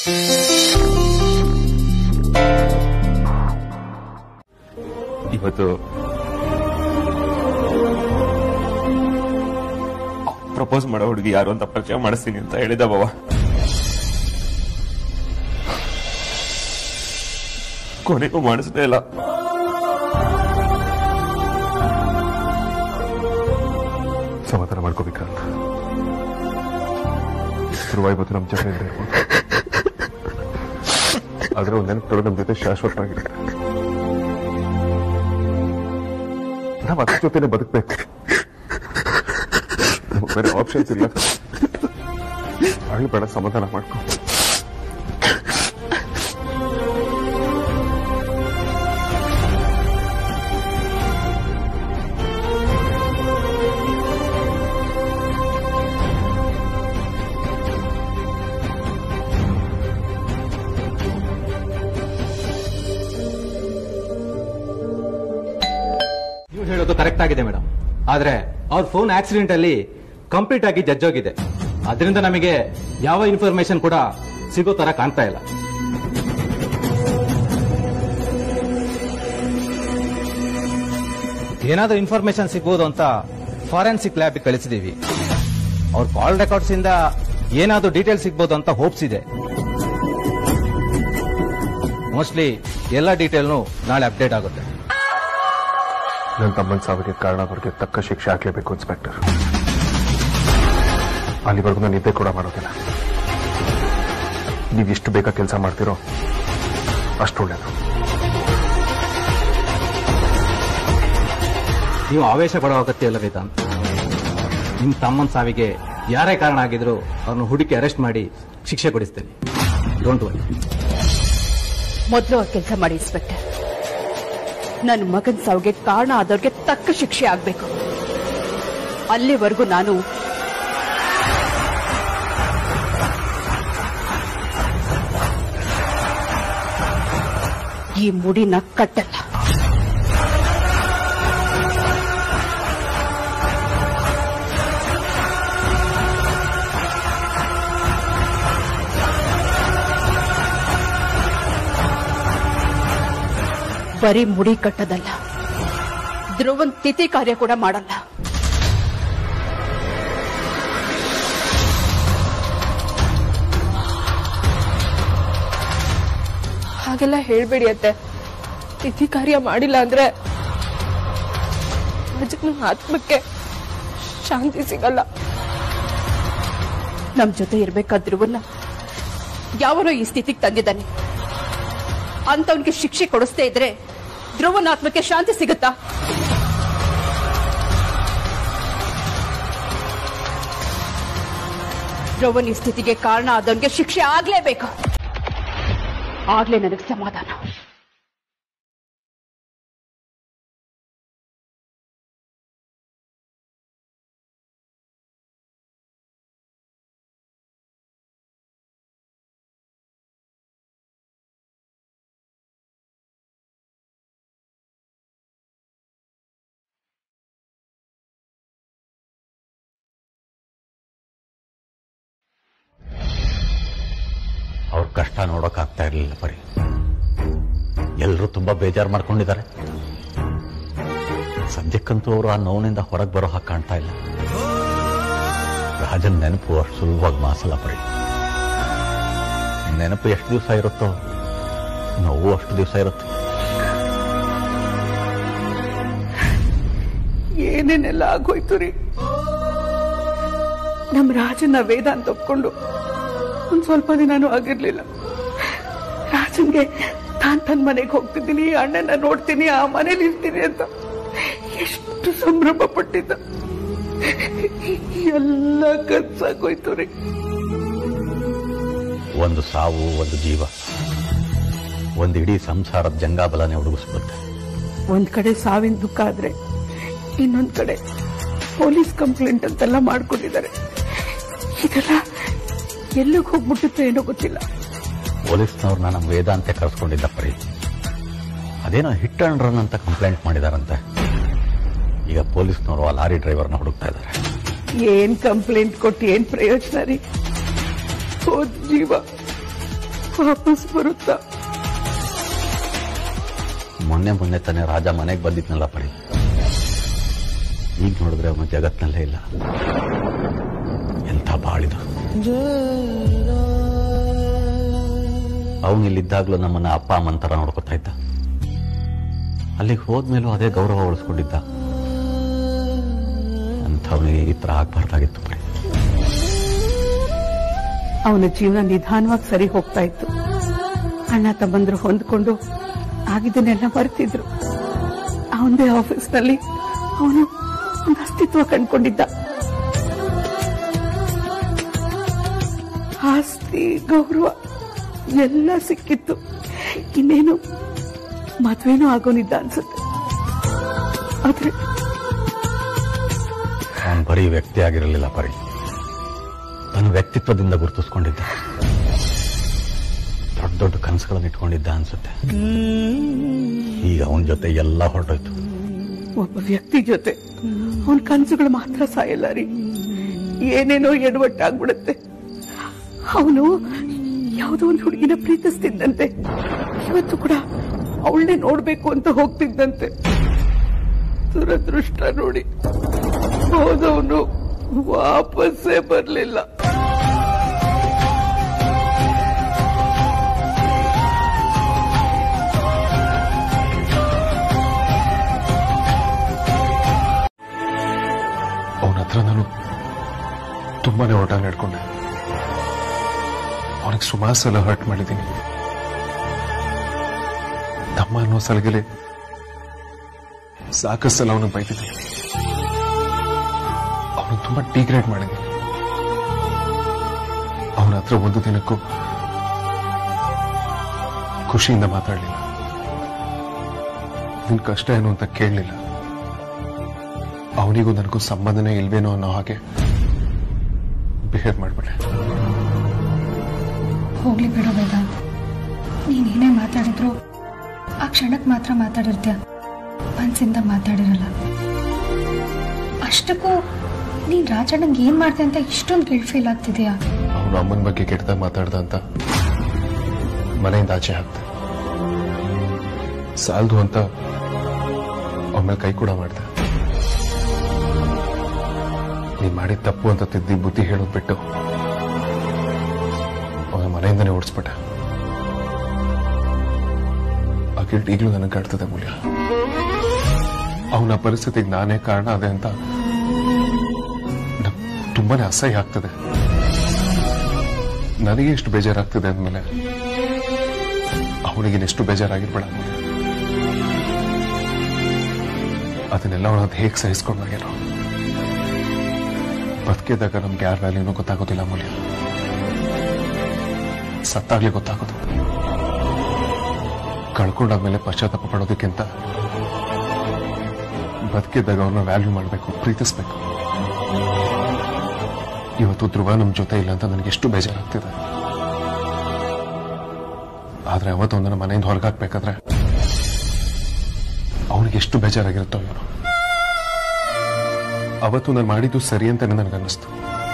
ಇವತ್ತು ಪ್ರಪೋಸ್ ಮಾಡೋ ಹುಡುಗಿ ಯಾರು ಅಂತ ಪರಿಚಯ ಮಾಡಿಸ್ತೀನಿ ಅಂತ ಹೇಳಿದ ಬಾವ ಕೊನೆಗೂ ಮಾಡಿಸ್ದೇ ಇಲ್ಲ ಸಮಾಧಾನ ಮಾಡ್ಕೋಬೇಕಂತ ಧ್ರುವ ಇವತ್ತು ನಮ್ಮ ಜೊತೆ ಇಲ್ಲದೆ ಇರ್ಬೋದು ಆದ್ರೆ ಒಂದು ನೆನಪುಗಳು ನಮ್ಮ ಜೊತೆ ಶಾಶ್ವತವಾಗಿರುತ್ತೆ ನಾವು ಅದ್ರ ಜೊತೆನೆ ಬದುಕಬೇಕು ನಮಗೆ ಬೇರೆ ಆಪ್ಷನ್ಸ್ ಇಲ್ಲ ಬೇಡ ಸಮಾಧಾನ ಮಾಡ್ಕೊ ನೀವು ಹೇಳೋದು ಕರೆಕ್ಟ್ ಆಗಿದೆ ಮೇಡಮ್ ಆದ್ರೆ ಅವ್ರ ಫೋನ್ ಆಕ್ಸಿಡೆಂಟ್ ಅಲ್ಲಿ ಕಂಪ್ಲೀಟ್ ಆಗಿ ಜಜ್ಜೋಗಿದೆ ಅದರಿಂದ ನಮಗೆ ಯಾವ ಇನ್ಫಾರ್ಮೇಶನ್ ಕೂಡ ಸಿಗೋ ತರ ಕಾಣ್ತಾ ಇಲ್ಲ ಏನಾದ್ರೂ ಇನ್ಫಾರ್ಮೇಶನ್ ಸಿಗ್ಬೋದು ಅಂತ ಫಾರೆನ್ಸಿಕ್ ಲ್ಯಾಬ್ ಕಳಿಸಿದೀವಿ ಅವ್ರ ಕಾಲ್ ರೆಕಾರ್ಡ್ಸ್ ಇಂದ ಏನಾದ್ರೂ ಡೀಟೇಲ್ ಸಿಗ್ಬೋದು ಅಂತ ಹೋಪ್ಸ್ ಇದೆ ಮೋಸ್ಟ್ಲಿ ಎಲ್ಲ ಡೀಟೇಲ್ನು ನಾಳೆ ಅಪ್ಡೇಟ್ ಆಗುತ್ತೆ ನನ್ನ ತಮ್ಮನ ಸಾವಿಗೆ ಕಾರಣದವರಿಗೆ ತಕ್ಕ ಶಿಕ್ಷೆ ಹಾಕಲೇಬೇಕು ಇನ್ಸ್ಪೆಕ್ಟರ್ ಅಲ್ಲಿವರೆಗೂ ನಾನು ನಿದ್ದೆ ಕೂಡ ಮಾಡೋದಿಲ್ಲ ನೀವು ಎಷ್ಟು ಬೇಗ ಕೆಲಸ ಮಾಡ್ತೀರೋ ಅಷ್ಟು ಒಳ್ಳೇದು ನೀವು ಆವೇಶ ಪಡೋ ಅಗತ್ಯ ಇಲ್ಲ ವೇದಾಂತ್ ನಿಮ್ ತಮ್ಮನ ಸಾವಿಗೆ ಯಾರೇ ಕಾರಣ ಆಗಿದ್ರು ಅವ್ರನ್ನ ಹುಡುಕಿ ಅರೆಸ್ಟ್ ಮಾಡಿ ಶಿಕ್ಷೆ ಕೊಡಿಸ್ತೇನೆ ಡೋಂಟ್ ವರಿ ಮೊದಲು ಅವ್ರ ಕೆಲಸ ಮಾಡಿ ಇನ್ಸ್ಪೆಕ್ಟರ್ ನನ್ನ ಮಗನ ಸಾವಿಗೆ ಕಾರಣ ಆದವ್ರಿಗೆ ತಕ್ಕ ಶಿಕ್ಷೆ ಆಗ್ಬೇಕು ಅಲ್ಲಿವರೆಗೂ ನಾನು ಈ ಮುಡಿನ ಕಟ್ಟಲ್ಲ ಬರೀ ಮುಡಿ ಕಟ್ಟದಲ್ಲ ಧ್ರುವನ್ ತಿಥಿ ಕಾರ್ಯ ಕೂಡ ಮಾಡಲ್ಲ ಹಾಗೆಲ್ಲ ಹೇಳ್ಬೇಡಿ ಅತ್ತೆ ತಿಥಿ ಕಾರ್ಯ ಮಾಡಿಲ್ಲ ಅಂದ್ರೆ ಅಜ್ಜನ ಆತ್ಮಕ್ಕೆ ಶಾಂತಿ ಸಿಗಲ್ಲ ನಮ್ ಜೊತೆ ಇರ್ಬೇಕಾದ ಧ್ರುವನ್ನ ಯಾವನೋ ಈ ಸ್ಥಿತಿಗೆ ತಂದಿದ್ದಾನೆ ಅಂತವನಿಗೆ ಶಿಕ್ಷೆ ಕೊಡಿಸ್ದೇ ಇದ್ರೆ ಧ್ರುವನ ಆತ್ಮಕ್ಕೆ ಶಾಂತಿ ಸಿಗುತ್ತಾ ಧ್ರುವನ್ ಈ ಸ್ಥಿತಿಗೆ ಕಾರಣ ಆದವನಿಗೆ ಶಿಕ್ಷೆ ಆಗ್ಲೇಬೇಕು ಆಗ್ಲೇ ನನಗೆ ಸಮಾಧಾನ ಅವ್ರ ಕಷ್ಟ ನೋಡೋಕ್ಕಾಗ್ತಾ ಇರಲಿಲ್ಲ ಬರೀ ಎಲ್ಲರೂ ತುಂಬಾ ಬೇಜಾರು ಮಾಡ್ಕೊಂಡಿದ್ದಾರೆ ಸದ್ಯಕ್ಕಂತೂ ಅವರು ಆ ನೋವಿನಿಂದ ಹೊರಗೆ ಬರೋ ಹಾಗೆ ಕಾಣ್ತಾ ಇಲ್ಲ ರಾಜನ್ ನೆನಪು ಅಷ್ಟು ಸುಲಭವಾಗಿ ಮಾಸಲ್ಲ ಬರೀ ನೆನಪು ಎಷ್ಟು ದಿವಸ ಇರುತ್ತೋ ನೋವು ಅಷ್ಟು ದಿವಸ ಇರುತ್ತೆ ಏನೇನೆಲ್ಲ ಆಗೋಯ್ತು ರೀ ನಮ್ ರಾಜನ ವೇದ ಅಂತ ಒಪ್ಕೊಂಡು ಒಂದ್ ಸ್ವಲ್ಪ ದಿನಾನು ಆಗಿರ್ಲಿಲ್ಲ ರಾಜನ್ಗೆ ತಾನ್ ತನ್ ಮನೆಗೆ ಹೋಗ್ತಿದ್ದೀನಿ ಅಣ್ಣನ ನೋಡ್ತೀನಿ ಆ ಮನೇಲಿ ಇರ್ತೀನಿ ಅಂತ ಎಷ್ಟು ಸಂಭ್ರಮ ಪಟ್ಟಿದ್ದ ಎಲ್ಲ ಕನ್ಸಾಗೋಯ್ತು ರೀ ಒಂದು ಸಾವು ಒಂದು ಜೀವ ಒಂದು ಇಡೀ ಸಂಸಾರದ ಜಂಗಾಬಲನೆ ಹುಡುಗಿಸ್ಬಿಡುತ್ತೆ ಒಂದ್ ಕಡೆ ಸಾವಿನ ದುಃಖ ಆದ್ರೆ ಇನ್ನೊಂದ್ ಕಡೆ ಪೊಲೀಸ್ ಕಂಪ್ಲೇಂಟ್ ಅಂತೆಲ್ಲ ಮಾಡ್ಕೊಂಡಿದ್ದಾರೆ ಇದೆಲ್ಲ ಎಲ್ಲಿಗೆ ಹೋಗ್ಬಿಟ್ಟಿತ್ತು ಏನೋ ಗೊತ್ತಿಲ್ಲ ಪೊಲೀಸ್ನವ್ರನ್ನ ನಮ್ಮ ವೇದ ಅಂತ ಕರೆಸ್ಕೊಂಡಿದ್ದ ಪರಿ ಅದೇನೋ ಹಿಟ್ ಅಂಡ್ ರನ್ ಅಂತ ಕಂಪ್ಲೇಂಟ್ ಮಾಡಿದಾರಂತೆ ಈಗ ಪೊಲೀಸ್ನವರು ಆ ಲಾರಿ ಡ್ರೈವರ್ನ ಹುಡುಕ್ತಾ ಇದ್ದಾರೆ ಏನ್ ಕಂಪ್ಲೇಂಟ್ ಕೊಟ್ಟು ಏನ್ ಪ್ರಯೋಜನ ರೀ ಹೋದ್ ಜೀವ ವಾಪಸ್ ಬರುತ್ತಾ ಮೊನ್ನೆ ಮೊನ್ನೆ ತಾನೇ ರಾಜ ಮನೆಗೆ ಬಂದಿದ್ನಲ್ಲ ಪರಿ ಈಗ ನೋಡಿದ್ರೆ ಅವನು ಜಗತ್ನಲ್ಲೇ ಇಲ್ಲ ಎಂಥ ಬಾಳಿದು ಅವನು ಇಲ್ಲಿದ್ದಾಗ್ಲೂ ನಮ್ಮನ್ನ ಅಪ್ಪ ಅಮ್ಮನ ಥರ ನೋಡ್ಕೊತಾ ಇದ್ದ ಅಲ್ಲಿಗೆ ಹೋದ್ಮೇಲೂ ಅದೇ ಗೌರವ ಉಳಿಸ್ಕೊಂಡಿದ್ದ ಅಂಥವನಿಗೆ ಈ ಥರ ಆಗ್ಬಾರ್ದಾಗಿತ್ತು ಪರಿ ಅವನ ಜೀವನ ನಿಧಾನವಾಗಿ ಸರಿ ಹೋಗ್ತಾ ಇತ್ತು ಅಣ್ಣ ತಮ್ಮಂದ್ರು ಹೊಂದ್ಕೊಂಡು ಆಗಿದ್ದನ್ನೆಲ್ಲ ಮರೆತಿದ್ರು ಅವನದೇ ಆಫೀಸ್ನಲ್ಲಿ ಅವನು ಒಂದು ಅಸ್ತಿತ್ವ ಕಂಡ್ಕೊಂಡಿದ್ದ ಆಸ್ತಿ ಗೌರವ ಎಲ್ಲ ಸಿಕ್ಕಿತ್ತು ಇನ್ನೇನು ಮದ್ವೆನೂ ಆಗೋನಿದ್ದ ಅನ್ಸುತ್ತೆ ಆದ್ರೆ ಅವನು ಬರೀ ವ್ಯಕ್ತಿ ಆಗಿರಲಿಲ್ಲ ಪರಿ ತನ್ನ ವ್ಯಕ್ತಿತ್ವದಿಂದ ಗುರುತಿಸ್ಕೊಂಡಿದ್ದ ದೊಡ್ಡ ದೊಡ್ಡ ಕನಸುಗಳನ್ನು ಇಟ್ಕೊಂಡಿದ್ದ ಅನ್ಸುತ್ತೆ ಈಗ ಅವನ ಜೊತೆ ಎಲ್ಲ ಹೊರಟೋಯ್ತು ಒಬ್ಬ ವ್ಯಕ್ತಿ ಜೊತೆ ಅವನ ಕನಸುಗಳು ಮಾತ್ರ ಸಾಯಲ್ಲ ರೀ ಏನೇನೋ ಎಡವಟ್ಟಾಗ್ಬಿಡುತ್ತೆ ಅವನು ಯಾವುದೋ ಒಂದು ಹುಡುಗಿನ ಪ್ರೀತಿಸ್ತಿದ್ದಂತೆ ಇವತ್ತು ಕೂಡ ಅವಳನ್ನೇ ನೋಡ್ಬೇಕು ಅಂತ ಹೋಗ್ತಿದ್ದಂತೆ ದುರದೃಷ್ಟ ನೋಡಿ ಹೋದವನು ವಾಪಸ್ಸೇ ಬರ್ಲಿಲ್ಲ ಅವನ ಹತ್ರ ನಾನು ತುಂಬಾನೇ ಓಟ ನಡ್ಕೊಂಡೆ ಅವನಿಗೆ ಸುಮಾರು ಸಲ ಹರ್ಟ್ ಮಾಡಿದ್ದೀನಿ ತಮ್ಮ ಅನ್ನೋ ಸಲಗಲಿ ಸಾಕಷ್ಟು ಸಲ ಅವನಿಗೆ ಬೈತಿದ್ದೀನಿ ಅವನು ತುಂಬಾ ಡಿಗ್ರೇಡ್ ಮಾಡಿದ್ದೀನಿ ಅವನ ಹತ್ರ ಒಂದು ದಿನಕ್ಕೂ ಖುಷಿಯಿಂದ ಮಾತಾಡಲಿಲ್ಲ ನಿನ್ ಕಷ್ಟ ಏನು ಅಂತ ಕೇಳಲಿಲ್ಲ ಅವನಿಗೂ ನನಗೂ ಸಂಬಂಧನೇ ಇಲ್ವೇನೋ ಅನ್ನೋ ಹಾಗೆ ಬಿಹೇವ್ ಮಾಡ್ಬಿಟ್ಟೆ ಹೋಗ್ಲಿ ಬಿಡು ವೇದಾಂತ್ ನೀನೇನೇ ಮಾತಾಡಿದ್ರು ಆ ಕ್ಷಣಕ್ಕೆ ಮಾತ್ರ ಮಾತಾಡಿರ್ತೀಯ ಮನ್ಸಿಂದ ಮಾತಾಡಿರಲ್ಲ ಅಷ್ಟಕ್ಕೂ ನೀನ್ ರಾಜಣ್ಣಂಗೆ ಏನ್ ಮಾಡ್ದೆ ಅಂತ ಇಷ್ಟೊಂದು ಗಿಲ್ಟ್ ಫೀಲ್ ಆಗ್ತಿದ್ಯಾ ಅವನು ಅಮ್ಮನ ಬಗ್ಗೆ ಕೆಟ್ಟದಾಗ ಮಾತಾಡ್ದ ಅಂತ ಮನೆಯಿಂದ ಆಚೆ ಹಾಕ್ತೆ ಸಾಲದು ಅಂತ ಅವನ ಮೇಲೆ ಕೈ ಕೂಡ ಮಾಡ್ದೆ ನೀನ್ ಮಾಡಿದ ತಪ್ಪು ಅಂತ ತಿದ್ದಿ ಬುದ್ಧಿ ಹೇಳೋದ್ ಬಿಟ್ಟು ಅವನ ಮನೆಯಿಂದನೇ ಓಡಿಸ್ಬಿಟ್ಟೆ ಆ ಗಿಲ್ಟ್ ಈಗಲೂ ನನಗೆ ಕಾಡ್ತದೆ ಮೂಲ್ಯ ಅವನ ಪರಿಸ್ಥಿತಿಗೆ ನಾನೇ ಕಾರಣ ಅದೇ ಅಂತ ನಂಗ್ ತುಂಬಾನೇ ಅಸಹ್ಯ ಆಗ್ತದೆ ನನಗೆ ಎಷ್ಟು ಬೇಜಾರಾಗ್ತಿದೆ ಅಂದಮೇಲೆ ಅವನಿಗೆ ಎಷ್ಟು ಬೇಜಾರಾಗಿರ್ಬೇಡ ಅದನ್ನೆಲ್ಲ ಅವನದು ಹೇಗೆ ಸಹಿಸ್ಕೊಂಡಾಗೇನೋ ಬದುಕಿದಾಗ ನಮ್ಗೆ ಯಾರ ವ್ಯಾಲ್ಯೂನೂ ಗೊತ್ತಾಗೋದಿಲ್ಲ ಮೂಲ್ಯ ಸತ್ತಾಗ್ಲಿ ಗೊತ್ತಾಗೋದು ಕಳ್ಕೊಂಡಾದ್ಮೇಲೆ ಪಶ್ಚಾತ್ತಾಪ ಪಡೋದಕ್ಕಿಂತ ಬದುಕಿದ್ದಾಗ ಅವ್ರನ್ನ ವ್ಯಾಲ್ಯೂ ಮಾಡಬೇಕು ಪ್ರೀತಿಸ್ಬೇಕು ಇವತ್ತು ಧ್ರುವ ನಮ್ ಜೊತೆ ಇಲ್ಲ ಅಂತ ನನಗೆ ಎಷ್ಟು ಬೇಜಾರಾಗ್ತಿದೆ ಆದ್ರೆ ಅವತ್ತೊಂದನ್ನ ಮನೆಯಿಂದ ಹೊರಗಾಕ್ಬೇಕಾದ್ರೆ ಅವನಿಗೆ ಎಷ್ಟು ಬೇಜಾರಾಗಿರುತ್ತೋ ಇವನು ಅವತ್ತು ನಾನು ಮಾಡಿದ್ದು ಸರಿ ಅಂತಾನೆ ನನಗನ್ನಿಸ್ತು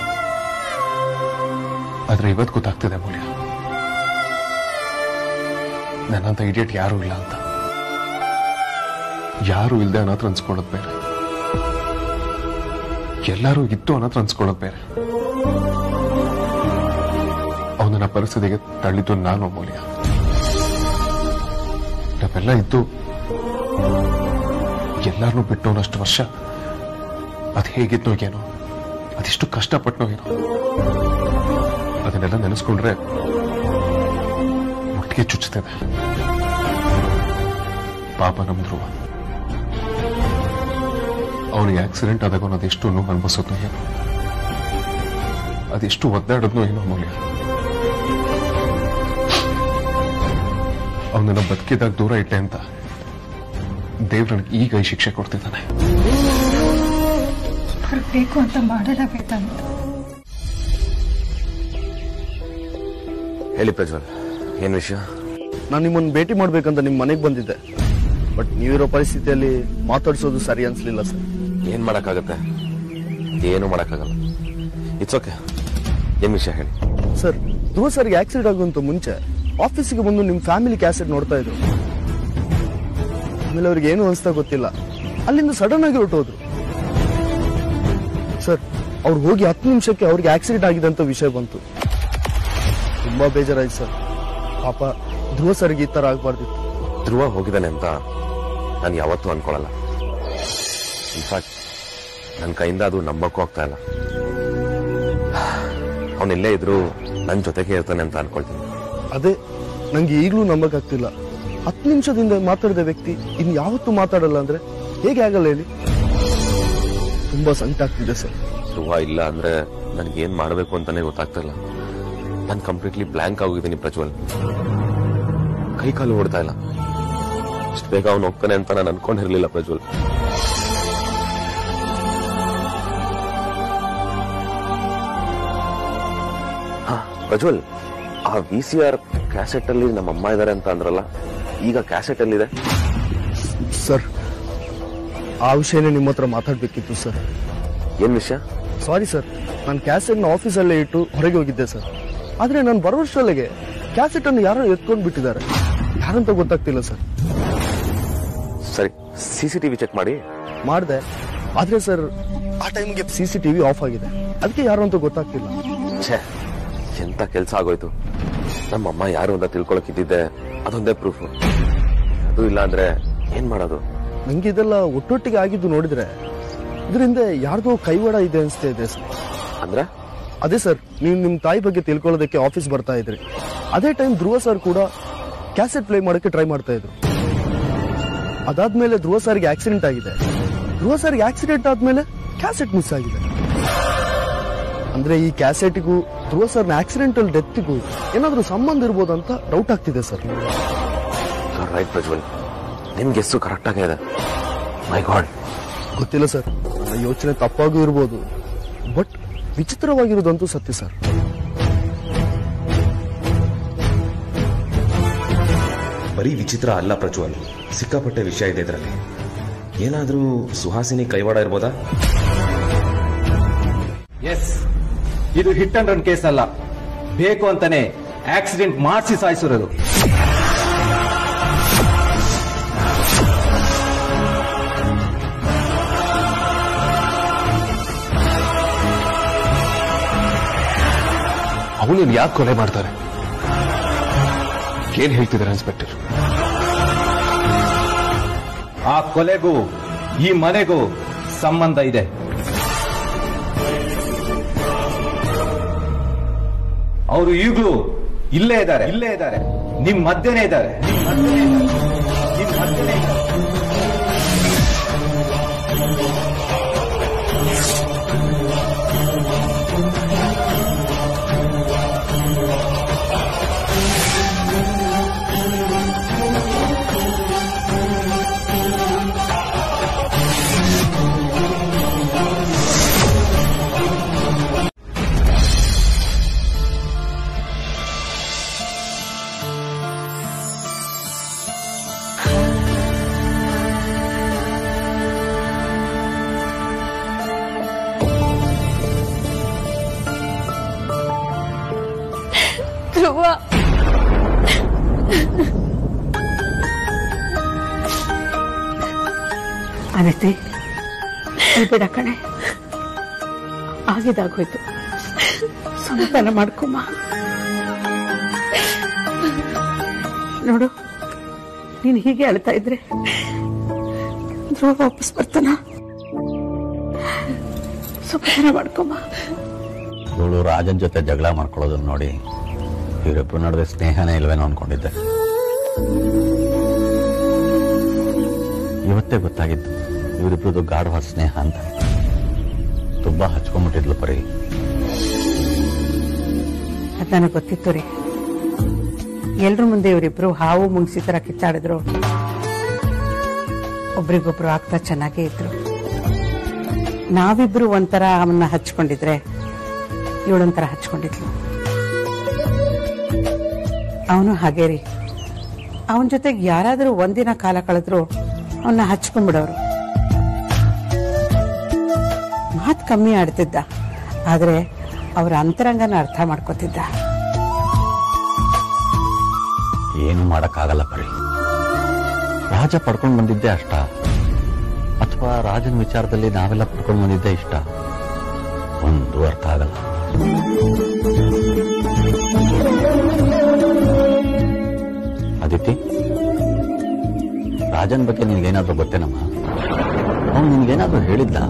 ಆದ್ರೆ ಇವತ್ತು ಗೊತ್ತಾಗ್ತಿದೆ ಮೂಲ್ಯ ನನ್ನಂತ ಇಡಿಯಟ್ ಯಾರೂ ಇಲ್ಲ ಅಂತ ಯಾರು ಇಲ್ಲದೆ ಅನ್ನೋ ಹತ್ರ ಅನ್ಸ್ಕೊಳ್ಳೋದು ಬೇರೆ ಎಲ್ಲರೂ ಇದ್ದು ಅನ್ನೋ ಹತ್ರ ಅನ್ಸ್ಕೊಳ್ಳೋದು ಬೇರೆ ಅವನನ್ನ ಪರಿಸ್ಥಿತಿಗೆ ತಳ್ಳಿದ್ದು ನಾನು ಮೌಲ್ಯ ನಾವೆಲ್ಲ ಇದ್ದು ಎಲ್ಲರನ್ನೂ ಬಿಟ್ಟು ಅನ್ನೋಷ್ಟು ವರ್ಷ ಅದು ಹೇಗಿದ್ನೋ ಏನೋ ಅದೆಷ್ಟು ಕಷ್ಟಪಟ್ನೋ ಏನೋ ಅದನ್ನೆಲ್ಲ ನೆನೆಸ್ಕೊಂಡ್ರೆ ಒಟ್ಟಿಗೆ ಚುಚ್ಚುತ್ತದೆ ಪಾಪ ನಮ್ ಧ್ರುವ ಅವನಿಗೆ ಆಕ್ಸಿಡೆಂಟ್ ಆದಾಗ ಅವನು ಅದೆಷ್ಟು ನೋವು ಅನುಭವಿಸೋದು ಏನೋ ಅದೆಷ್ಟು ಒದ್ದಾಡೋದ್ನೋ ಏನೋ ಮೌಲ್ಯ ಅವನನ್ನ ಬದುಕಿದಾಗ ದೂರ ಇಟ್ಟೆ ಅಂತ ದೇವ್ರ ನನಗೆ ಈಗ ಈ ಶಿಕ್ಷೆ ಕೊಡ್ತಿದ್ದಾನೆ ಅವ್ರಿಗೆ ಬೇಕು ಅಂತ ಮಾಡಲ್ಲ ವೇದಾಂತ್ ಹೇಳಿ ಪ್ರಜ್ವಲ್ ಏನ್ ವಿಷಯ ನಾನು ನಿಮ್ಮನ್ನು ಭೇಟಿ ಮಾಡ್ಬೇಕಂತ ನಿಮ್ಮ ಮನೆಗೆ ಬಂದಿದ್ದೆ ಬಟ್ ನೀವಿರೋ ಪರಿಸ್ಥಿತಿಯಲ್ಲಿ ಮಾತಾಡ್ಸೋದು ಸರಿ ಅನ್ಸ್ಲಿಲ್ಲ ಸರ್ ಏನ್ ಮಾಡಕ್ಕಾಗತ್ತೆ ಏನು ಮಾಡಕ್ಕಾಗಲ್ಲ ಇಟ್ಸ್ ಓಕೆ ಏನ್ ವಿಷಯ ಹೇಳಿ ಸರ್ ಧ್ರುವ ಸರ್ಗೆ ಆಕ್ಸಿಡೆಂಟ್ ಆಗುವಂತ ಮುಂಚೆ ಆಫೀಸಿಗೆ ಬಂದು ನಿಮ್ ಫ್ಯಾಮಿಲಿ ಕ್ಯಾಸೆಟ್ ನೋಡ್ತಾ ಇದ್ರು ಆಮೇಲೆ ಅವ್ರಿಗೆ ಏನು ಅನ್ಸ್ತಾ ಗೊತ್ತಿಲ್ಲ ಅಲ್ಲಿಂದ ಸಡನ್ ಆಗಿ ಹೊರಟೋದ್ರು ಸರ್ ಅವ್ರು ಹೋಗಿ ಹತ್ತು ನಿಮಿಷಕ್ಕೆ ಅವ್ರಿಗೆ ಆಕ್ಸಿಡೆಂಟ್ ಆಗಿದೆ ಅಂತ ವಿಷಯ ಬಂತು ತುಂಬಾ ಬೇಜಾರಾಯ್ತು ಸರ್ ಪಾಪ ಧ್ರುವ ಸರ್ಗೆ ಈ ತರ ಆಗ್ಬಾರ್ದಿತ್ತು ಧ್ರುವ ಹೋಗಿದ್ದಾನೆ ಅಂತ ನಾನು ಯಾವತ್ತೂ ಅನ್ಕೊಳಲ್ಲ ಇನ್ಫ್ಯಾಕ್ಟ್ ನನ್ನ ಕೈಯಿಂದ ಅದು ನಂಬಕ್ಕೂ ಆಗ್ತಾ ಇಲ್ಲ ಅವನೆಲ್ಲೇ ಇದ್ರು ನನ್ನ ಜೊತೆಗೆ ಇರ್ತಾನೆ ಅಂತ ಅನ್ಕೊಳ್ತೀನಿ ಅದೇ ನಂಗೆ ಈಗಲೂ ನಂಬಕ್ಕಾಗ್ತಿಲ್ಲ ಹತ್ತು ನಿಮಿಷದಿಂದ ಮಾತಾಡಿದ ವ್ಯಕ್ತಿ ಇನ್ ಯಾವತ್ತೂ ಮಾತಾಡಲ್ಲ ಅಂದ್ರೆ ಹೇಗೆ ಆಗಲ್ಲ ಹೇಳಿ ತುಂಬಾ ಸಂಕಟ ಆಗ್ತಿದೆ ಸರ್ ಧ್ರುವ ಇಲ್ಲ ಅಂದ್ರೆ ನನಗೆ ಏನ್ ಮಾಡಬೇಕು ಅಂತಾನೆ ಗೊತ್ತಾಗ್ತಾ ಇಲ್ಲ ನಾನು ಕಂಪ್ಲೀಟ್ಲಿ ಬ್ಲಾಂಕ್ ಆಗೋಗಿದ್ದೀನಿ ಪ್ರಜ್ವಲ್ ಕೈ ಕಾಲು ಓಡ್ತಾ ಇಲ್ಲ ಇಷ್ಟು ಬೇಗ ಅವನು ಹೋಗ್ತಾನೆ ಅಂತ ನಾನು ಅನ್ಕೊಂಡಿರ್ಲಿಲ್ಲ ಪ್ರಜ್ವಲ್ ಹಾ ಪ್ರಜ್ವಲ್ ಆ ವಿ ಸಿ ಆರ್ ಕ್ಯಾಸೆಟ್ ಅಲ್ಲಿ ನಮ್ಮ ಅಮ್ಮ ಇದಾರೆ ಅಂತ ಅಂದ್ರಲ್ಲ ಈಗ ಕ್ಯಾಸೆಟ್ ಎಲ್ಲಿದೆ ಸರ್ ಆ ವಿಷಯನೇ ನಿಮ್ಮ ಹತ್ರ ಮಾತಾಡ್ಬೇಕಿತ್ತು ಸರ್ ಏನ್ ವಿಷಯ ಸಾರಿ ಸರ್ ನಾನು ಕ್ಯಾಸೆಟ್ನ ಆಫೀಸಲ್ಲೇ ಇಟ್ಟು ಹೊರಗೆ ಹೋಗಿದ್ದೆ ಸರ್ ಆದ್ರೆ ನಾನು ಬರೋಷ್ಟರೊಳಗೆ ಕ್ಯಾಸೆಟ್ ಅನ್ನು ಯಾರೋ ಎತ್ಕೊಂಡು ಬಿಟ್ಟಿದ್ದಾರೆ ಯಾರಂತ ಗೊತ್ತಾಗ್ತಿಲ್ಲ ಸರ್ ಸರಿ ಸಿ ಸಿ ಟಿವಿ ಚೆಕ್ ಮಾಡಿ ಮಾಡಿದೆ ಆದ್ರೆ ಸರ್ ಆ ಟೈಮ್ಗೆ ಸಿ ಸಿ ಟಿವಿ ಆಫ್ ಆಗಿದೆ ಅದಕ್ಕೆ ಯಾರು ಅಂತ ಗೊತ್ತಾಗ್ತಿಲ್ಲ ಛೇ ಎಂತ ಕೆಲಸ ಆಗೋಯ್ತು ನಮ್ಮಮ್ಮ ಯಾರು ಅಂತ ತಿಳ್ಕೊಳಕ್ ಇದ್ದಿದ್ದೆ ಅದೊಂದೇ ಪ್ರೂಫ್ ಅದು ಇಲ್ಲ ಅಂದ್ರೆ ಏನ್ ಮಾಡೋದು ನಂಗೆ ಇದೆಲ್ಲ ಒಟ್ಟೊಟ್ಟಿಗೆ ಆಗಿದ್ದು ನೋಡಿದ್ರೆ ಇದರಿಂದ ಯಾರ್ದೋ ಕೈವಾಡ ಇದೆ ಅನ್ಸ್ತಾ ಇದೆ ಸರ್ ಅಂದ್ರೆ ಅದೇ ಸರ್ ನೀವು ನಿಮ್ ತಾಯಿ ಬಗ್ಗೆ ತಿಳ್ಕೊಳ್ಳೋದಕ್ಕೆ ಆಫೀಸ್ ಬರ್ತಾ ಇದ್ರಿ ಅದೇ ಟೈಮ್ ಧ್ರುವ ಸರ್ ಕೂಡ ಕ್ಯಾಸೆಟ್ ಪ್ಲೇ ಮಾಡಕ್ಕೆ ಟ್ರೈ ಮಾಡ್ತಾ ಇದ್ರು ಅದಾದ್ಮೇಲೆ ಧ್ರುವ ಸರ್ಗೆ ಆಕ್ಸಿಡೆಂಟ್ ಆಗಿದೆ ಧ್ರುವ ಸರ್ಗೆ ಆಕ್ಸಿಡೆಂಟ್ ಆದ್ಮೇಲೆ ಕ್ಯಾಸೆಟ್ ಮಿಸ್ ಆಗಿದೆ ಅಂದ್ರೆ ಈ ಕ್ಯಾಸೆಟ್ಗೂ ಧ್ರುವ ಸರ್ನ ಆಕ್ಸಿಡೆಂಟಲ್ ಡೆತ್ಗೂ ಏನಾದ್ರೂ ಸಂಬಂಧ ಇರ್ಬೋದು ಅಂತ ಡೌಟ್ ಆಗ್ತಿದೆ ಸರ್ ರೈಟ್ ಪ್ರಜ್ವಲ್ ನಿಮ್ ಗೆಸ್ಸು ಕರೆಕ್ಟ್ ಆಗಿದೆ ಮೈ ಗಾಡ್ ಗೊತ್ತಿಲ್ಲ ಸರ್ ನನ್ನ ಯೋಚನೆ ತಪ್ಪಾಗೂ ಇರ್ಬೋದು ಬಟ್ ವಿಚಿತ್ರವಾಗಿರೋದಂತೂ ಸತ್ಯ ಸರ್ ಬರೀ ವಿಚಿತ್ರ ಅಲ್ಲ ಪ್ರಜ್ವಲ್ ಸಿಕ್ಕಾಪಟ್ಟೆ ವಿಷಯ ಇದೆ ಇದರಲ್ಲಿ ಏನಾದ್ರೂ ಸುಹಾಸಿನಿ ಕೈವಾಡ ಇರ್ಬೋದಾ ಎಸ್ ಇದು ಹಿಟ್ ಅಂಡ್ ರನ್ ಕೇಸ್ ಅಲ್ಲ ಬೇಕು ಅಂತಾನೆ ಆಕ್ಸಿಡೆಂಟ್ ಮಾಡಿಸಿ ಸಾಯಿಸಿರೋದು ಅವನನ್ನು ಯಾಕೆ ಕೊಲೆ ಮಾಡ್ತಾರೆ ಏನ್ ಹೇಳ್ತಿದ್ದಾರೆ ಇನ್ಸ್ಪೆಕ್ಟರ್ ಆ ಕೊಲೆಗೂ ಈ ಮನೆಗೂ ಸಂಬಂಧ ಇದೆ ಅವರು ಈಗಲೂ ಇಲ್ಲೇ ಇದ್ದಾರೆ ಇಲ್ಲೇ ಇದ್ದಾರೆ ನಿಮ್ ಮಧ್ಯನೇ ಇದ್ದಾರೆ ನಿಮ್ ಮಧ್ಯನೇ ಇದ್ದಾರೆ. ನಿಮ್ ಮಧ್ಯನೇ ಇದ್ದಾರೆ. ಧ್ರುವ ಅನಿತಿ ಬಿಡ ಕಣೆ ಆಗಿದಾಗೋಯ್ತು ಸಮಾಧಾನ ಮಾಡ್ಕೊಮ್ಮ ನೋಡು ನೀನು ಹೀಗೆ ಅಳ್ತಾ ಇದ್ರೆ ಧ್ರುವ ವಾಪಸ್ ಬರ್ತಾನ ಸಮಾಧಾನ ಮಾಡ್ಕೊಮ್ಮ ಇವಳು ರಾಜನ್ ಜೊತೆ ಜಗಳ ಮಾಡ್ಕೊಳ್ಳೋದನ್ನ ನೋಡಿ ಇವರಿಬ್ರು ನಡುವೆ ಸ್ನೇಹನೇ ಇಲ್ವೇನೋ ಅನ್ಕೊಂಡಿದ್ದೆ ಇವತ್ತೇ ಗೊತ್ತಾಗಿತ್ತು ಇವರಿಬ್ರದ್ದು ಗಾಢವಾದ ಸ್ನೇಹ ಅಂತ ತುಂಬಾ ಹಚ್ಕೊಂಡ್ಬಿಟ್ಟಿದ್ಲು ಪರಿ ಅದ್ ನನಗೆ ಗೊತ್ತಿತ್ತು ರೀ ಎಲ್ರ ಮುಂದೆ ಇವರಿಬ್ರು ಹಾವು ಮುಂಗ್ಸಿ ತರ ಕಿತ್ತಾಡಿದ್ರು ಒಬ್ರಿಗೊಬ್ರು ಆಗ್ತಾ ಚೆನ್ನಾಗೇ ಇದ್ರು ನಾವಿಬ್ರು ಒಂಥರ ಅವನ್ನ ಹಚ್ಕೊಂಡಿದ್ರೆ ಇವಳೊಂಥರ ಹಚ್ಕೊಂಡಿದ್ಲು ಅವನು ಹಾಗೇ ರೀ ಅವನ ಜೊತೆಗೆ ಯಾರಾದರೂ ಒಂದಿನ ಕಾಲ ಕಳೆದ್ರು ಅವನ್ನ ಹಚ್ಕೊಂಡ್ಬಿಡೋರು ಮಾತು ಕಮ್ಮಿ ಆಡ್ತಿದ್ದ ಆದ್ರೆ ಅವರ ಅಂತರಂಗನ ಅರ್ಥ ಮಾಡ್ಕೋತಿದ್ದ ಏನು ಮಾಡಕ್ಕಾಗಲ್ಲ ಪರಿ ರಾಜ ಪಡ್ಕೊಂಡು ಬಂದಿದ್ದೆ ಅಷ್ಟ ಅಥವಾ ರಾಜನ ವಿಚಾರದಲ್ಲಿ ನಾವೆಲ್ಲ ಪಡ್ಕೊಂಡು ಬಂದಿದ್ದೆ ಇಷ್ಟ ಒಂದು ಅರ್ಥ ಆಗಲ್ಲ ಅದಿತಿ ರಾಜನ್ ಬಗ್ಗೆ ನಿನ್ಗೇನಾದ್ರೂ ಗೊತ್ತೇನಮ್ಮ ಅವ್ನು ನಿನ್ಗೇನಾದ್ರೂ ಹೇಳಿದ್ದ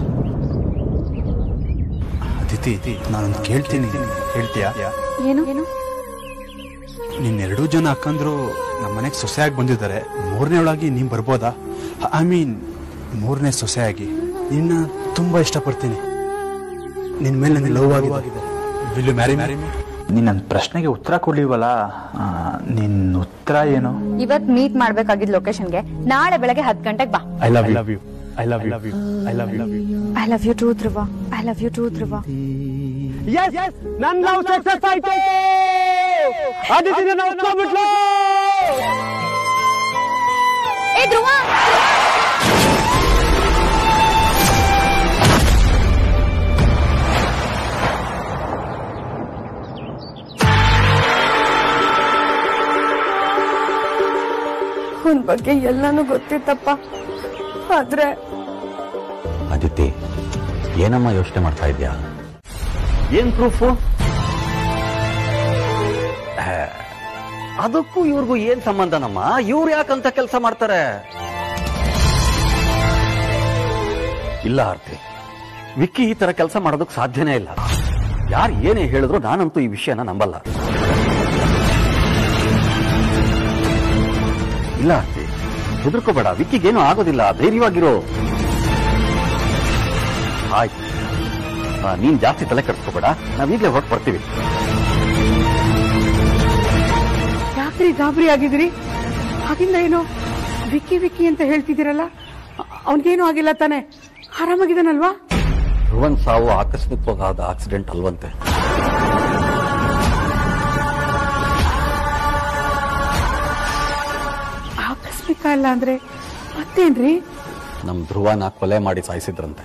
ಅದಿತಿ ನಾನೊಂದು ಕೇಳ್ತೀನಿ ಹೇಳ್ತೀಯಾ ಏನು ಏನು ನಿನ್ನ ಎರಡೂ ಜನ ಅಕ್ಕಂದ್ರು ನಮ್ಮ ಮನೆಗೆ ಸೊಸೆಯಾಗಿ ಬಂದಿದ್ದಾರೆ ಮೂರನೇವಳಾಗಿ ನೀನ್ ಬರ್ಬೋದಾ ಐ ಮೀನ್ ಮೂರನೇ ಸೊಸೆಯಾಗಿ ನಿನ್ನ ತುಂಬಾ ಇಷ್ಟಪಡ್ತೀನಿ ನಿನ್ ಮೇಲೆ ನನಗೆ ಲವ್ ಆಗಿದೆ ವಿಲ್ ಯು ಮ್ಯಾರಿ ಮ್ಯಾರಿ ನೀನ್ ನನ್ನ ಪ್ರಶ್ನೆಗೆ ಉತ್ತರ ಕೊಡ್ಲಿವಲ್ಲ ಆ, ನಿನ್ ಉತ್ತರ ಏನು ಇವತ್ ಮೀಟ್ ಮಾಡ್ಬೇಕಾಗಿದ್ ಲೊಕೇಶನ್ಗೆ ನಾಳೆ ಬೆಳಗ್ಗೆ ಹತ್ತು ಗಂಟೆಗೆ ಬಾ I love you I love you I love you I love you I love you too Dhruva I love you too Dhruva ನನ್ ಲವ್ ಸಕ್ಸಸ್ ಆಯ್ತು ಆದಿತ್ಯ ನಾವು ಒಪ್ಕೊಂಡ್ಬಿಟ್ಲು ಏ ಧ್ರುವ ಅವನ್ ಬಗ್ಗೆ ಎಲ್ಲಾನು ಗೊತ್ತಿತ್ತಪ್ಪ ಆದ್ರೆ ಅದಿತಿ ಏನಮ್ಮ ಯೋಚನೆ ಮಾಡ್ತಾ ಇದ್ಯಾ ಏನ್ ಪ್ರೂಫು ಅದಕ್ಕೂ ಇವ್ರಿಗೂ ಏನ್ ಸಂಬಂಧನಮ್ಮ ಇವ್ರು ಯಾಕಂತ ಕೆಲಸ ಮಾಡ್ತಾರೆ ಇಲ್ಲ ಆರ್ತಿ ವಿಕ್ಕಿ ಈ ತರ ಕೆಲಸ ಮಾಡೋದಕ್ಕೆ ಸಾಧ್ಯನೇ ಇಲ್ಲ ಯಾರು ಏನೇ ಹೇಳಿದ್ರು ನಾನಂತೂ ಈ ವಿಷಯನ ನಂಬಲ್ಲ ಇಲ್ಲ ಆರ್ತಿ ಹೆದರ್ಕೋಬೇಡ ವಿಕ್ಕಿಗೇನು ಆಗೋದಿಲ್ಲ ಧೈರ್ಯವಾಗಿರೋ ಆಯ್ತು ಆ, ನೀನ್ ಜಾಸ್ತಿ ತಲೆ ಕೆಡಿಸ್ಕೋಬೇಡ ನಾವೀಗ್ಲೇ ಹೊರಟು ಬರ್ತೀವಿ ಯಾಕ್ರಿ ಗಾಬರಿ ಆಗಿದ್ರಿ ಆಗಿಂದ ಏನು ವಿಕ್ಕಿ ವಿಕ್ಕಿ ಅಂತ ಹೇಳ್ತಿದ್ದೀರಲ್ಲ ಅವನ್ಗೇನು ಆಗಿಲ್ಲ ತಾನೆ ಆರಾಮಾಗಿದ್ದಾನಲ್ವಾ ಧ್ರುವನ್ ಸಾವು ಆಕಸ್ಮಿಕವಾದ ಆಕ್ಸಿಡೆಂಟ್ ಅಲ್ವಂತೆ ಆಕಸ್ಮಿಕ ಅಲ್ಲ ಅಂದ್ರೆ ಮತ್ತೇನ್ರಿ ನಮ್ ಧ್ರುವನ ಕೊಲೆ ಮಾಡಿ ಸಾಯಿಸಿದ್ರಂತೆ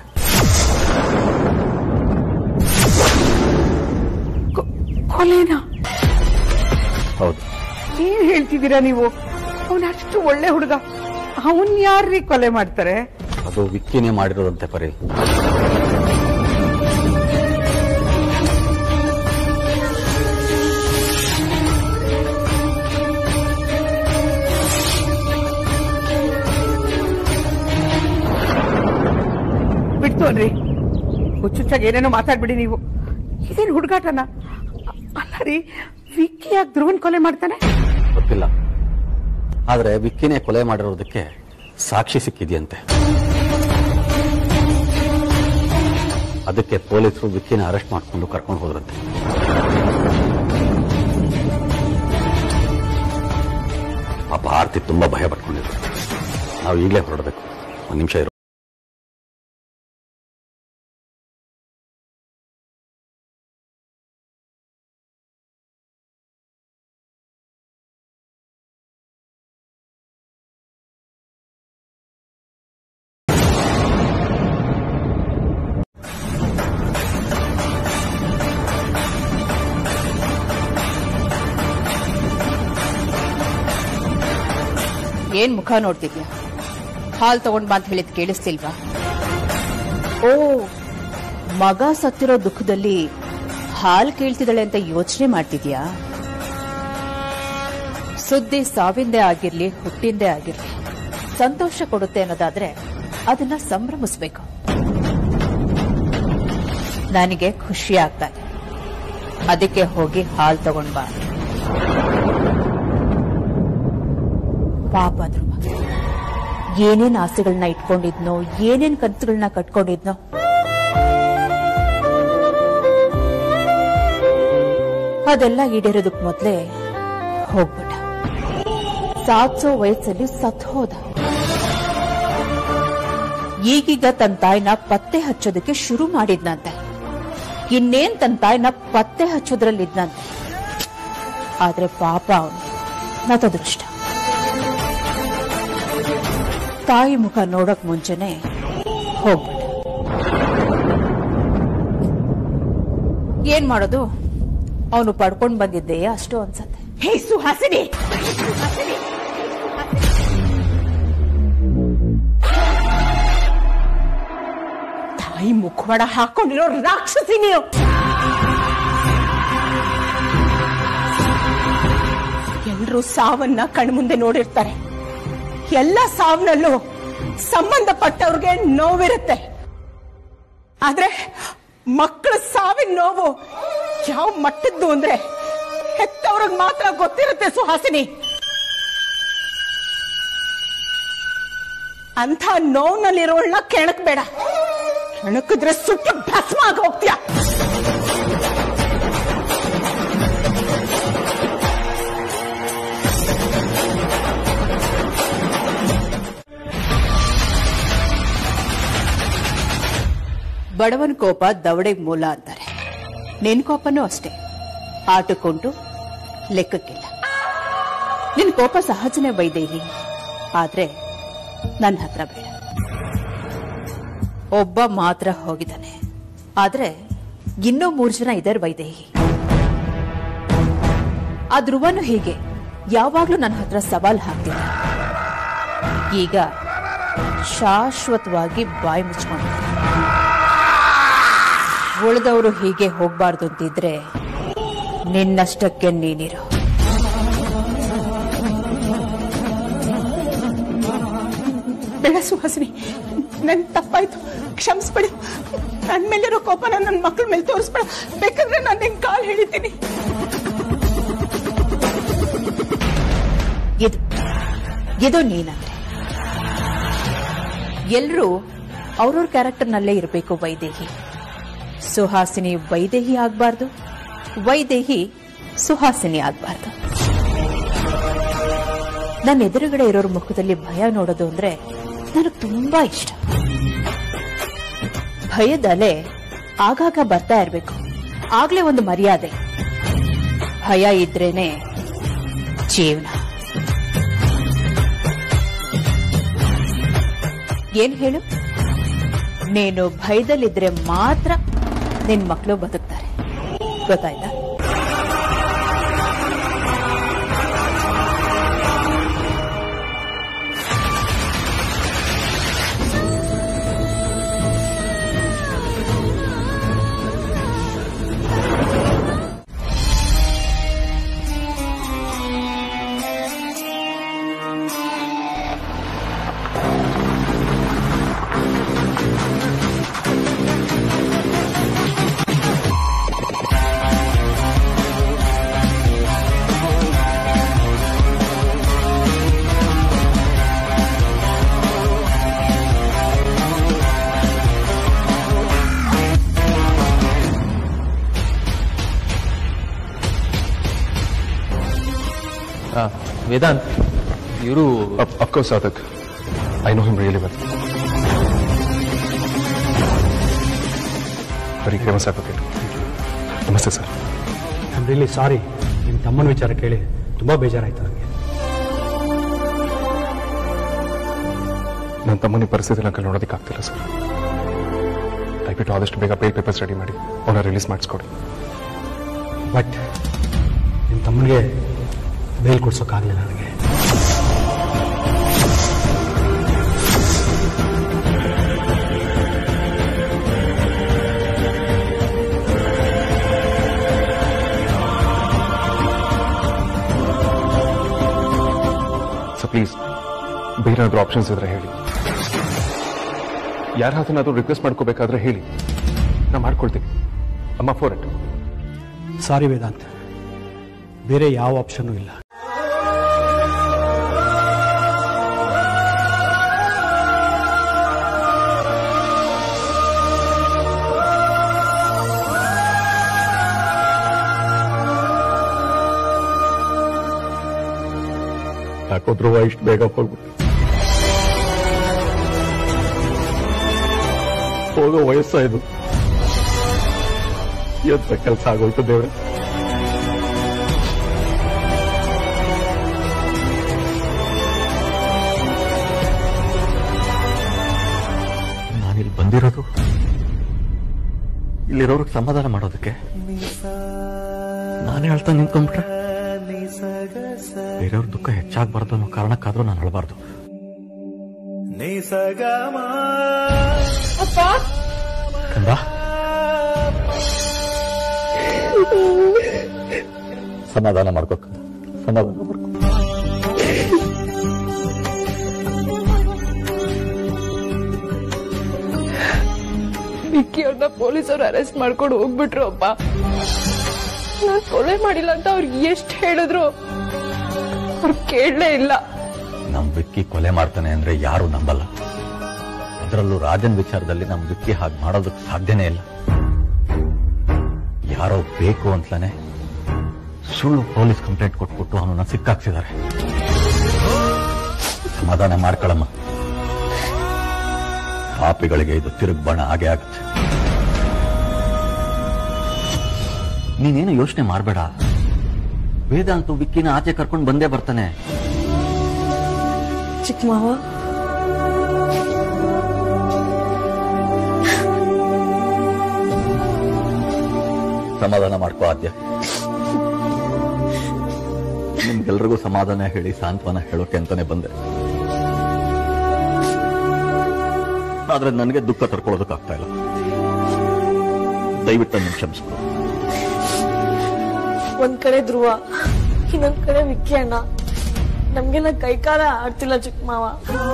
ಕೊಲೆನಾ ಹೌದು ಏನ್ ಹೇಳ್ತಿದ್ದೀರಾ ನೀವು ಅವನ್ ಅಷ್ಟು ಒಳ್ಳೆ ಹುಡುಗ ಅವನ್ ಯಾರ್ರಿ ಕೊಲೆ ಮಾಡ್ತಾರೆ ಅದು ವಿಕ್ಕಿನೇ ಮಾಡಿರೋದಂತೆ ಪರಿ ಬಿಡ್ತು ಅನ್ರಿ ಹುಚ್ಚುಚ್ಚಾಗಿ ಏನೇನೋ ಮಾತಾಡ್ಬಿಡಿ ನೀವು ಇದೇನು ಹುಡುಗಾಟನ ಅಲ್ಲ ರೀ ವಿಕ್ಕಿ ಯಾಕೆ ಧ್ರುವನ್ ಕೊಲೆ ಮಾಡ್ತಾನೆ ಗೊತ್ತಿಲ್ಲ ಆದ್ರೆ ವಿಕ್ಕಿನೇ ಕೊಲೆ ಮಾಡಿರೋದಕ್ಕೆ ಸಾಕ್ಷಿ ಸಿಕ್ಕಿದೆಯಂತೆ ಅದಕ್ಕೆ ಪೊಲೀಸರು ವಿಕ್ಕಿನ ಅರೆಸ್ಟ್ ಮಾಡ್ಕೊಂಡು ಕರ್ಕೊಂಡು ಹೋದ್ರಂತೆ ಪಾಪ ಆರ್ತಿ ತುಂಬಾ ಭಯ ಪಟ್ಕೊಂಡಿದ್ರು ನಾವು ಈಗಲೇ ಹೊರಡಬೇಕು ಒಂದು ನಿಮಿಷ ಇರು ಏನ್ ಮುಖ ನೋಡ್ತಿದ್ಯಾ ಹಾಲ್ ತಗೊಂಡ್ ಬಾ ಅಂತ ಹೇಳಿದ್ ಕೇಳಿಸ್ತಿಲ್ವಾ ಓ ಮಗ ಸತ್ತಿರೋ ದುಃಖದಲ್ಲಿ ಹಾಲ್ ಕೇಳ್ತಿದ್ದಾಳೆ ಅಂತ ಯೋಚನೆ ಮಾಡ್ತಿದ್ಯಾ ಸುದ್ದಿ ಸಾವಿಂದೇ ಆಗಿರ್ಲಿ ಹುಟ್ಟಿಂದೇ ಆಗಿರ್ಲಿ ಸಂತೋಷ ಕೊಡುತ್ತೆ ಅನ್ನೋದಾದ್ರೆ ಅದನ್ನ ಸಂಭ್ರಮಿಸ್ಬೇಕು ನನಗೆ ಖುಷಿ ಆಗ್ತಾ ಇದೆ ಅದಕ್ಕೆ ಹೋಗಿ ಹಾಲ್ ತಗೊಂಡ್ ಬಾ ಪಾಪ ಧ್ರುವ ಏನೇನ್ ಆಸೆಗಳನ್ನ ಇಟ್ಕೊಂಡಿದ್ನೋ ಏನೇನ್ ಕನಸುಗಳನ್ನ ಕಟ್ಕೊಂಡಿದ್ನೋ ಅದೆಲ್ಲ ಈಡೇರೋದಕ್ ಮೊದ್ಲೇ ಹೋಗ್ಬಿಟ್ಟ ಸಾತ್ಸೋ ವಯಸ್ಸಲ್ಲಿ ಸತ್ ಹೋದ ಈಗೀಗ ತನ್ನ ತಾಯಿನ ಪತ್ತೆ ಹಚ್ಚೋದಕ್ಕೆ ಶುರು ಮಾಡಿದ್ನಂತೆ ಇನ್ನೇನ್ ತನ್ನ ತಾಯಿನ ಪತ್ತೆ ಹಚ್ಚೋದ್ರಲ್ಲಿದ್ನಂತೆ ಆದ್ರೆ ಪಾಪ ಅವನು ನತದೃಷ್ಟ ತಾಯಿ ಮುಖ ನೋಡಕ್ ಮುಂಚೆನೆ ಹೋಗ್ಬಿಟ್ಟ ಏನ್ ಮಾಡೋದು ಅವನು ಪಡ್ಕೊಂಡ್ ಬಂದಿದ್ದೆ ಅಷ್ಟು ಅನ್ಸತ್ತೆ ಹೇ ಸುಹಾಸಿನಿ ಸುಹಾಸಿನಿ ತಾಯಿ ಮುಖವಾಡ ಹಾಕೊಂಡಿರೋ ರಾಕ್ಷಸಿ ನೀವು ಎಲ್ರೂ ಸಾವನ್ನ ಕಣ್ಮುಂದೆ ನೋಡಿರ್ತಾರೆ ಎಲ್ಲ ಸಾವನಲ್ಲೂ ಸಂಬಂಧಪಟ್ಟವ್ರಿಗೆ ನೋವಿರುತ್ತೆ ಆದ್ರೆ ಮಕ್ಕಳ ಸಾವಿನ ನೋವು ಯಾವ ಮಟ್ಟದ್ದು ಅಂದ್ರೆ ಹೆತ್ತವ್ರಿಗೆ ಮಾತ್ರ ಗೊತ್ತಿರುತ್ತೆ ಸುಹಾಸಿನಿ ಅಂಥ ನೋವ್ನಲ್ಲಿರೋಳ್ನ ಕೆಣಕ್ ಬೇಡ ಕೆಣಕಿದ್ರೆ ಸುಟ್ಟು ಭಸ್ಮ ಆಗಿ ಹೋಗ್ತೀಯ ಬಡವನ ಕೋಪ ದವಡೆಗ್ ಮೂಲ ಅಂತಾರೆ ನಿನ್ ಕೋಪನೂ ಅಷ್ಟೇ ಆಟಕ್ಕುಂಟು ಲೆಕ್ಕಕ್ಕಿಲ್ಲ ನಿನ್ ಕೋಪ ಸಹಜನೇ ವೈದೇಹಿ ಆದ್ರೆ ನನ್ನ ಹತ್ರ ಬೇಡ ಒಬ್ಬ ಮಾತ್ರ ಹೋಗಿದ್ದಾನೆ ಆದ್ರೆ ಇನ್ನೂ ಮೂರು ಜನ ಇದ್ದಾರೆ ವೈದೇಹಿ ಆ ಧ್ರುವನು ಹೀಗೆ ಯಾವಾಗ್ಲೂ ನನ್ನ ಹತ್ರ ಸವಾಲ್ ಹಾಕ್ತಿದ್ದ ಈಗ ಶಾಶ್ವತವಾಗಿ ಬಾಯಿ ಮುಚ್ಕೊಂಡಿದ್ದಾರೆ ಉಳಿದವರು ಹೀಗೆ ಹೋಗ್ಬಾರ್ದು ಅಂತಿದ್ರೆ ನಿನ್ನಷ್ಟಕ್ಕೆ ನೀನಿರು ಬೇಡ ಸುಹಾಸಿನಿ ನನ್ ತಪ್ಪಾಯ್ತು ಕ್ಷಮಿಸ್ಬಿಡು ನನ್ ಮೇಲಿರೋ ಕೋಪನ ನನ್ನ ಮಕ್ಕಳ ಮೇಲೆ ತೋರಿಸ್ಬೇಡ ಬೇಕಾದ್ರೆ ನಾನು ನಿನ್ ಕಾಲ್ ಹಿಡಿತೀನಿ ಇದು ಇದು ನೀನಂದ್ರೆ ಎಲ್ರೂ ಅವ್ರವ್ರ ಕ್ಯಾರೆಕ್ಟರ್ನಲ್ಲೇ ಇರಬೇಕು ವೈದೇಹಿ ಸುಹಾಸಿನಿ ವೈದೇಹಿ ಆಗ್ಬಾರ್ದು ವೈದೇಹಿ ಸುಹಾಸಿನಿ ಆಗ್ಬಾರ್ದು ನನ್ನ ಎದುರುಗಡೆ ಇರೋರ ಮುಖದಲ್ಲಿ ಭಯ ನೋಡೋದು ಅಂದ್ರೆ ನನಗೆ ತುಂಬಾ ಇಷ್ಟ ಭಯದ ಅಲೆ ಆಗಾಗ ಬರ್ತಾ ಇರ್ಬೇಕು ಆಗ್ಲೇ ಒಂದು ಮರ್ಯಾದೆ ಭಯ ಇದ್ರೇನೆ ಜೀವನ ಏನ್ ಹೇಳು ನೀನು ಭಯದಲ್ಲಿದ್ರೆ ಮಾತ್ರ ನಿನ್ ಮಕ್ಕಳು ಬದುಕ್ತಾರೆ ಗೊತ್ತಾಯ್ತಾ ವೇದಾಂತ್ ಇವರು of course Sadhak I know him really well very famous advocate ನಮಸ್ತೆ sir I am really sorry ನಿಮ್ಮ ತಮ್ಮನ ವಿಚಾರ ಕೇಳಿ ತುಂಬ ಬೇಜಾರಾಯ್ತು ನನಗೆ ನನ್ನ ತಮ್ಮನ ಪರಿಸ್ಥಿತಿ ನಂಗೆ ನೋಡೋದಕ್ಕಾಗ್ತಿಲ್ಲ ಸರ್ ದಯವಿಟ್ಟು ಆದಷ್ಟು ಬೇಗ ಬೇಲ್ ಪೇಪರ್ಸ್ ರೆಡಿ ಮಾಡಿ ಅವನ್ನ ರಿಲೀಸ್ ಮಾಡಿಸ್ಕೊಡಿ ಬಟ್ ನಿಮ್ಮ ತಮ್ಮನಿಗೆ ಬೇಲ್ ಕೊಡ್ಸೋಕ್ಕಾಗಲಿಲ್ಲ ನನಗೆ ಸೊ ಪ್ಲೀಸ್ ಬೇರೆ ಏನಾದರೂ ಆಪ್ಷನ್ಸ್ ಇದ್ರೆ ಹೇಳಿ ಯಾರ ಹತ್ರನಾದ್ರೂ ರಿಕ್ವೆಸ್ಟ್ ಮಾಡ್ಕೋಬೇಕಾದ್ರೆ ಹೇಳಿ ನಾ ಮಾಡ್ಕೊಳ್ತೀನಿ ಅಮ್ಮ ಫೋರ್ ಇಟ್ ಸಾರಿ ವೇದಾಂತ್ ಬೇರೆ ಯಾವ ಆಪ್ಷನ್ನೂ ಇಲ್ಲ ಯಾಕೋ ಧ್ರುವ ಇಷ್ಟು ಬೇಗ ಹೋಗ್ಬಿಟ್ಟು ಹೋಗೋ ವಯಸ್ಸ ಇದು ಎಂತ ಕೆಲಸ ಆಗೋಯ್ತು ದೇವ್ರೆ ನಾನಿಲ್ಲಿ ಬಂದಿರೋದು ಇಲ್ಲಿರೋರ್ಗೆ ಸಮಾಧಾನ ಮಾಡೋದಕ್ಕೆ ನಾನೇ ಹೇಳ್ತಾ ನಿಂತ್ಕೊಂಡ್ಬಿಟ್ರೆ ಬೇರೆಯವ್ರ ದುಃಖ ಹೆಚ್ಚಾಗಬಾರ್ದು ಅನ್ನೋ ಕಾರಣಕ್ಕಾದ್ರೂ ನಾನು ಅಳಬಾರ್ದು ಕಂದ ಸಮಾಧಾನ ಮಾಡ್ಕೋ ಕಂದ. ಸಮಾಧಾನ ಮಾಡ್ಕೋ ವಿಕ್ಕಿ ಅವ್ರನ್ನ ಪೊಲೀಸರು ಅರೆಸ್ಟ್ ಮಾಡ್ಕೊಂಡು ಹೋಗ್ಬಿಟ್ರು ಅಪ್ಪ ನಾನ್ ಕೊಲೆ ಮಾಡಿಲ್ಲ ಅಂತ ಅವ್ರಿಗೆ ಎಷ್ಟು ಹೇಳಿದ್ರು ಅವ್ರು ಕೇಳಲೇ ಇಲ್ಲ ನಮ್ ವಿಕ್ಕಿ ಕೊಲೆ ಮಾಡ್ತಾನೆ ಅಂದ್ರೆ ಯಾರು ನಂಬಲ್ಲ ಅದರಲ್ಲೂ ರಾಜನ್ ವಿಚಾರದಲ್ಲಿ ನಮ್ ವಿಕ್ಕಿ ಹಾಗೆ ಮಾಡೋದಕ್ಕೆ ಸಾಧ್ಯನೇ ಇಲ್ಲ ಯಾರೋ ಬೇಕು ಅಂತಲೇ ಸುಳ್ಳು ಪೊಲೀಸ್ ಕಂಪ್ಲೇಂಟ್ ಕೊಟ್ಬಿಟ್ಟು ಅವನನ್ನ ಸಿಕ್ಕಾಕ್ಸಿದ್ದಾರೆ ಸಮಾಧಾನ ಮಾಡ್ಕೊಳಮ್ಮ ಪಾಪಿಗಳಿಗೆ ಇದು ತಿರುಗ್ ಬಣ ಹಾಗೆ ಆಗುತ್ತೆ ನೀನೇನು ಯೋಚನೆ ಮಾಡಬೇಡ ವೇದಾಂತು ವಿಕ್ಕಿನ ಆಚೆ ಕರ್ಕೊಂಡು ಬಂದೇ ಬರ್ತಾನೆ ಚಿಕ್ಕ ಮಾವ ಸಮಾಧಾನ ಮಾಡ್ಕೋ ಆದ್ಯ ನಿಮ್ಗೆಲ್ರಿಗೂ ಸಮಾಧಾನ ಹೇಳಿ ಸಾಂತ್ವನ ಹೇಳೋಕೆ ಅಂತಾನೆ ಬಂದೆ ಆದ್ರೆ ನನಗೆ ದುಃಖ ತಡ್ಕೊಳ್ಳೋದಕ್ಕಾಗ್ತಾ ಇಲ್ಲ ದಯವಿಟ್ಟು ನನ್ನ ಕ್ಷಮಿಸ್ಕೊ ಒಂದ್ ಕಡೆ ಧ್ರುವ ಇನ್ನೊಂದ್ ಕಡೆ ವಿಕ್ಕಿ ಅಣ್ಣ ನಮ್ಗೆಲ್ಲ ಕೈಕಾಲ ಆಡ್ತಿಲ್ಲ ಚಿಕ್ಕ ಮಾವ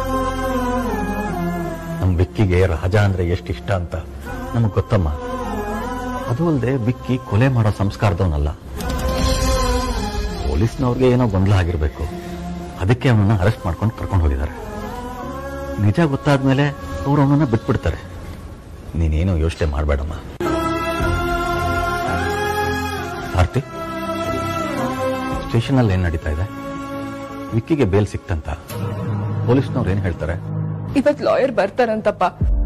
ನಮ್ ವಿಕ್ಕಿಗೆ ರಾಜ ಅಂದ್ರೆ ಎಷ್ಟು ಇಷ್ಟ ಅಂತ ನಮಗ್ ಗೊತ್ತಮ್ಮ ಅದು ಅಲ್ಲದೆ ವಿಕ್ಕಿ ಕೊಲೆ ಮಾಡೋ ಸಂಸ್ಕಾರದವನಲ್ಲ ಪೊಲೀಸ್ನವ್ರಿಗೆ ಏನೋ ಗೊಂದಲ ಆಗಿರ್ಬೇಕು ಅದಕ್ಕೆ ಅವನನ್ನ ಅರೆಸ್ಟ್ ಮಾಡ್ಕೊಂಡು ಕರ್ಕೊಂಡು ಹೋಗಿದ್ದಾರೆ ನಿಜ ಗೊತ್ತಾದ್ಮೇಲೆ ಅವ್ರು ಅವನನ್ನ ಬಿಟ್ಬಿಡ್ತಾರೆ ನೀನೇನು ಯೋಚನೆ ಮಾಡಬೇಡಮ್ಮ ಆರ್ತಿ ಸ್ಟೇಷನಲ್ಲಿ ಏನ್ ನಡೀತಾ ಇದೆ ವಿಕ್ಕಿಗೆ ಬೇಲ್ ಸಿಕ್ತಂತ ಪೊಲೀಸ್ನವ್ರು ಏನ್ ಹೇಳ್ತಾರೆ ಇವತ್ ಲಾಯರ್ ಬರ್ತಾರಂತಪ್ಪ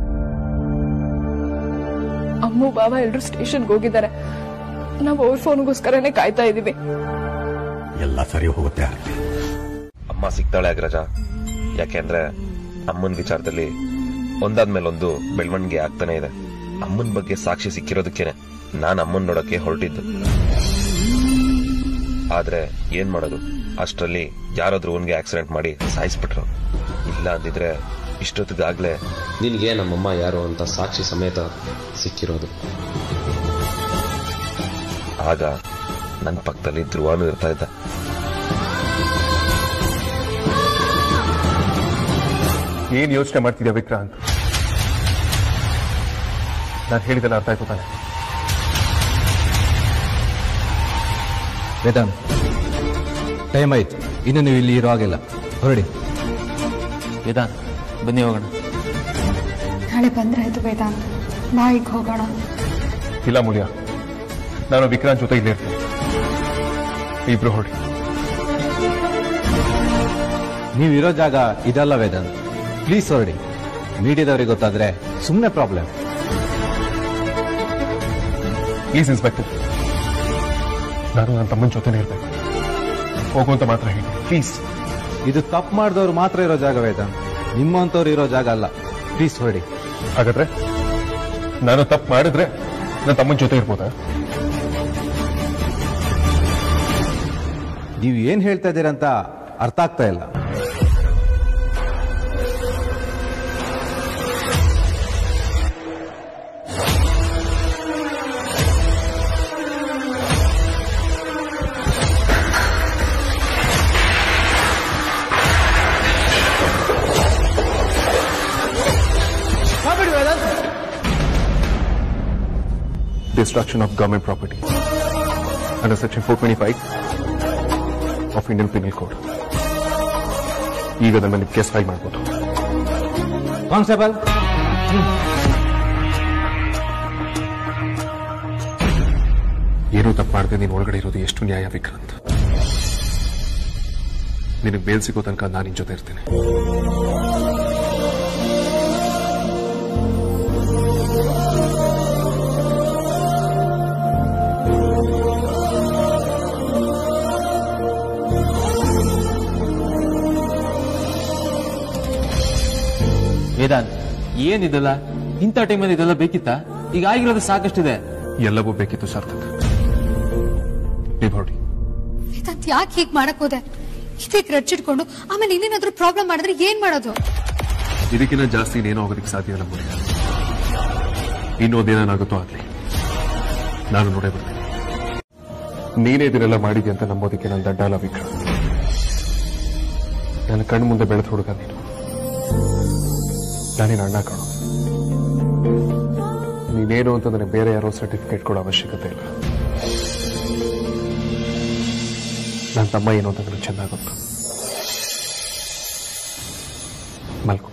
ಅಮ್ಮು ಬಾವ ಎಲ್ರು ಸ್ಟೇಷನ್ಗೆ ಹೋಗಿದ್ದಾರೆ ನಾವು ಅವ್ರ ಫೋನ್ಗೋಸ್ಕರನೇ ಕಾಯ್ತಾ ಇದೀವಿ ಎಲ್ಲ ಸರಿ ಹೋಗುತ್ತೆ ಆರ್ತಿ ಅಮ್ಮ ಸಿಗ್ತಾಳೆ ಅಗ್ರಜ ಯಾಕೆಂದ್ರೆ ಅಮ್ಮನ ವಿಚಾರದಲ್ಲಿ ಒಂದಾದ್ಮೇಲೆ ಒಂದು ಬೆಳವಣಿಗೆ ಆಗ್ತಾನೆ ಇದೆ ಅಮ್ಮನ ಬಗ್ಗೆ ಸಾಕ್ಷಿ ಸಿಕ್ಕಿರೋದಕ್ಕೇನೆ ನಾನು ಅಮ್ಮನ್ ನೋಡಕ್ಕೆ ಹೊರಟಿದ್ದು ಆದ್ರೆ ಏನ್ ಮಾಡೋದು ಅಷ್ಟರಲ್ಲಿ ಯಾರಾದ್ರೂ ಅವನ್ಗೆ ಆಕ್ಸಿಡೆಂಟ್ ಮಾಡಿ ಸಾಯಿಸ್ಬಿಟ್ರು ಇಲ್ಲ ಅಂದಿದ್ರೆ ಇಷ್ಟೊತ್ತಿಗಾಗ್ಲೇ ನಿನಗೆ ನಮ್ಮಮ್ಮ ಯಾರು ಅಂತ ಸಾಕ್ಷಿ ಸಮೇತ ಸಿಕ್ಕಿರೋದು ಆಗ ನನ್ನ ಪಕ್ಕದಲ್ಲಿ ಧ್ರುವನು ಇರ್ತಾ ಇದ್ದ ಏನ್ ಯೋಚನೆ ಮಾಡ್ತಿದ್ಯಾ ವಿಕ್ರಾಂತ್ ನಾನು ಹೇಳಿದೆಲ್ಲ ಅರ್ಥ ಆಯ್ತು ತಾನೆ ವೇದಾಂತ್ ಟೈಮ್ ಆಯ್ತು ಇನ್ನು ನೀವು ಇಲ್ಲಿ ಇರೋ ಹಾಗಿಲ್ಲ ಹೊರಡಿ ವೇದಾಂತ್ ಬನ್ನಿ ಹೋಗೋಣ ನಾಳೆ ಬಂದ್ರಾಯ್ತು ವೇದಾಂತ್ ಬಾಯಿಗೆ ಹೋಗೋಣ ಇಲ್ಲ ಮುಳಿಯ ನಾನು ವಿಕ್ರಾಂತ್ ಜೊತೆ ಇಲ್ಲೇ ಇರ್ತೀನಿ ಇಬ್ರು ಹೊರಡಿ ನೀವು ಇರೋ ಜಾಗ ಇದಲ್ಲ ವೇದಾಂತ್ ಪ್ಲೀಸ್ ಹೊರಡಿ ಮೀಡಿಯಾದವ್ರಿಗೆ ಗೊತ್ತಾದ್ರೆ ಸುಮ್ಮನೆ ಪ್ರಾಬ್ಲಮ್ ಪ್ಲೀಸ್ ಇನ್ಸ್ಪೆಕ್ಟರ್ ನಾನು ನನ್ನ ತಮ್ಮನ ಜೊತೆನೇ ಇರ್ಬೇಕು ಹೋಗು ಅಂತ ಮಾತ್ರ ಹೇಳಿ ಪ್ಲೀಸ್ ಇದು ತಪ್ಪು ಮಾಡಿದವ್ರು ಮಾತ್ರ ಇರೋ ಜಾಗ ವೇದಾಂತ್ ನಿಮ್ಮಂತವ್ರು ಇರೋ ಜಾಗ ಅಲ್ಲ ಪ್ಲೀಸ್ ಹೊರಡಿ ಹಾಗಾದ್ರೆ ನಾನು ತಪ್ಪು ಮಾಡಿದ್ರೆ ನನ್ನ ತಮ್ಮನ ಜೊತೆ ಇರ್ಬೋದಾ ನೀವು ಏನ್ ಹೇಳ್ತಾ ಇದ್ದೀರಂತ ಅರ್ಥ ಆಗ್ತಾ ಇಲ್ಲ destruction of government property under section 425 of Indian Penal Code. ಈಗ ನನ್ನ ಮೇಲೆ ಕೇಸ್ ಫೈಲ್ ಮಾಡ್ಬೋದು ಕಾನ್ಸ್ಟೇಬಲ್ ಏನೂ ತಪ್ಪು ಮಾಡದೆ ನೀನು ಒಳಗಡೆ ಇರೋದು ಎಷ್ಟು ನ್ಯಾಯ ವಿಕ್ರಾಂತ್ ನಿನಗೆ ಬೇಲ್ ಸಿಗೋ ತನಕ ನಾನು ನಿನ್ ಜೊತೆ ಇರ್ತೇನೆ ವೇದಾಂತ್ ಏನಿದೆಲ್ಲ ಇಂಥ ಟೈಮಲ್ಲಿ ಇದೆಲ್ಲ ಬೇಕಿತ್ತಾ ಈಗ ಆಗಿರೋದು ಸಾಕಷ್ಟಿದೆ ಎಲ್ಲವೂ ಬೇಕಿತ್ತು ಸಾರ್ಥಕ್ ನೀವು ಹೊರಡಿ ವೇದಾಂತ್ ಯಾಕೆ ಹೀಗೆ ಮಾಡಕ್ ಹೋದೆ ಇದೇ ಗ್ರಡ್ಜ್ ಇಟ್ಕೊಂಡು ಆಮೇಲೆ ಇನ್ನೇನಾದ್ರೂ ಪ್ರಾಬ್ಲಮ್ ಮಾಡಿದ್ರೆ ಏನ್ ಮಾಡೋದು ಇದಕ್ಕಿಂತ ಜಾಸ್ತಿ ಇನ್ನೇನು ಆಗೋದಕ್ಕೆ ಸಾಧ್ಯ ಇಲ್ಲ ಮುರಿಯ ಇನ್ನೊಂದೇನಾಗುತ್ತೋ ಆಗ್ಲಿ ನಾನು ನೋಡೇ ಬರ್ತೀನಿ ನೀನೇ ಇದನ್ನೆಲ್ಲ ಮಾಡಿದ್ಯ ಅಂತ ನಂಬೋದಕ್ಕೆ ನಾನು ದಡ್ಡ ಅಲ್ಲ ವಿಕ್ರಮ್ ನನ್ನ ಕಣ್ಣು ಮುಂದೆ ಬೆಳೆದು ಹುಡುಗ ನೀನು ನಾನೇನು ಅಣ್ಣ ಕಾಣೋ ನೀನೇನು ಅಂತ ನನಗೆ ಬೇರೆ ಯಾರೋ ಸರ್ಟಿಫಿಕೇಟ್ ಕೊಡೋ ಅವಶ್ಯಕತೆ ಇಲ್ಲ ನನ್ನ ತಮ್ಮ ಏನು ಅಂತ ನನಗೆ ಚೆನ್ನಾಗಿ ಗೊತ್ತು ಮಲ್ಕೋ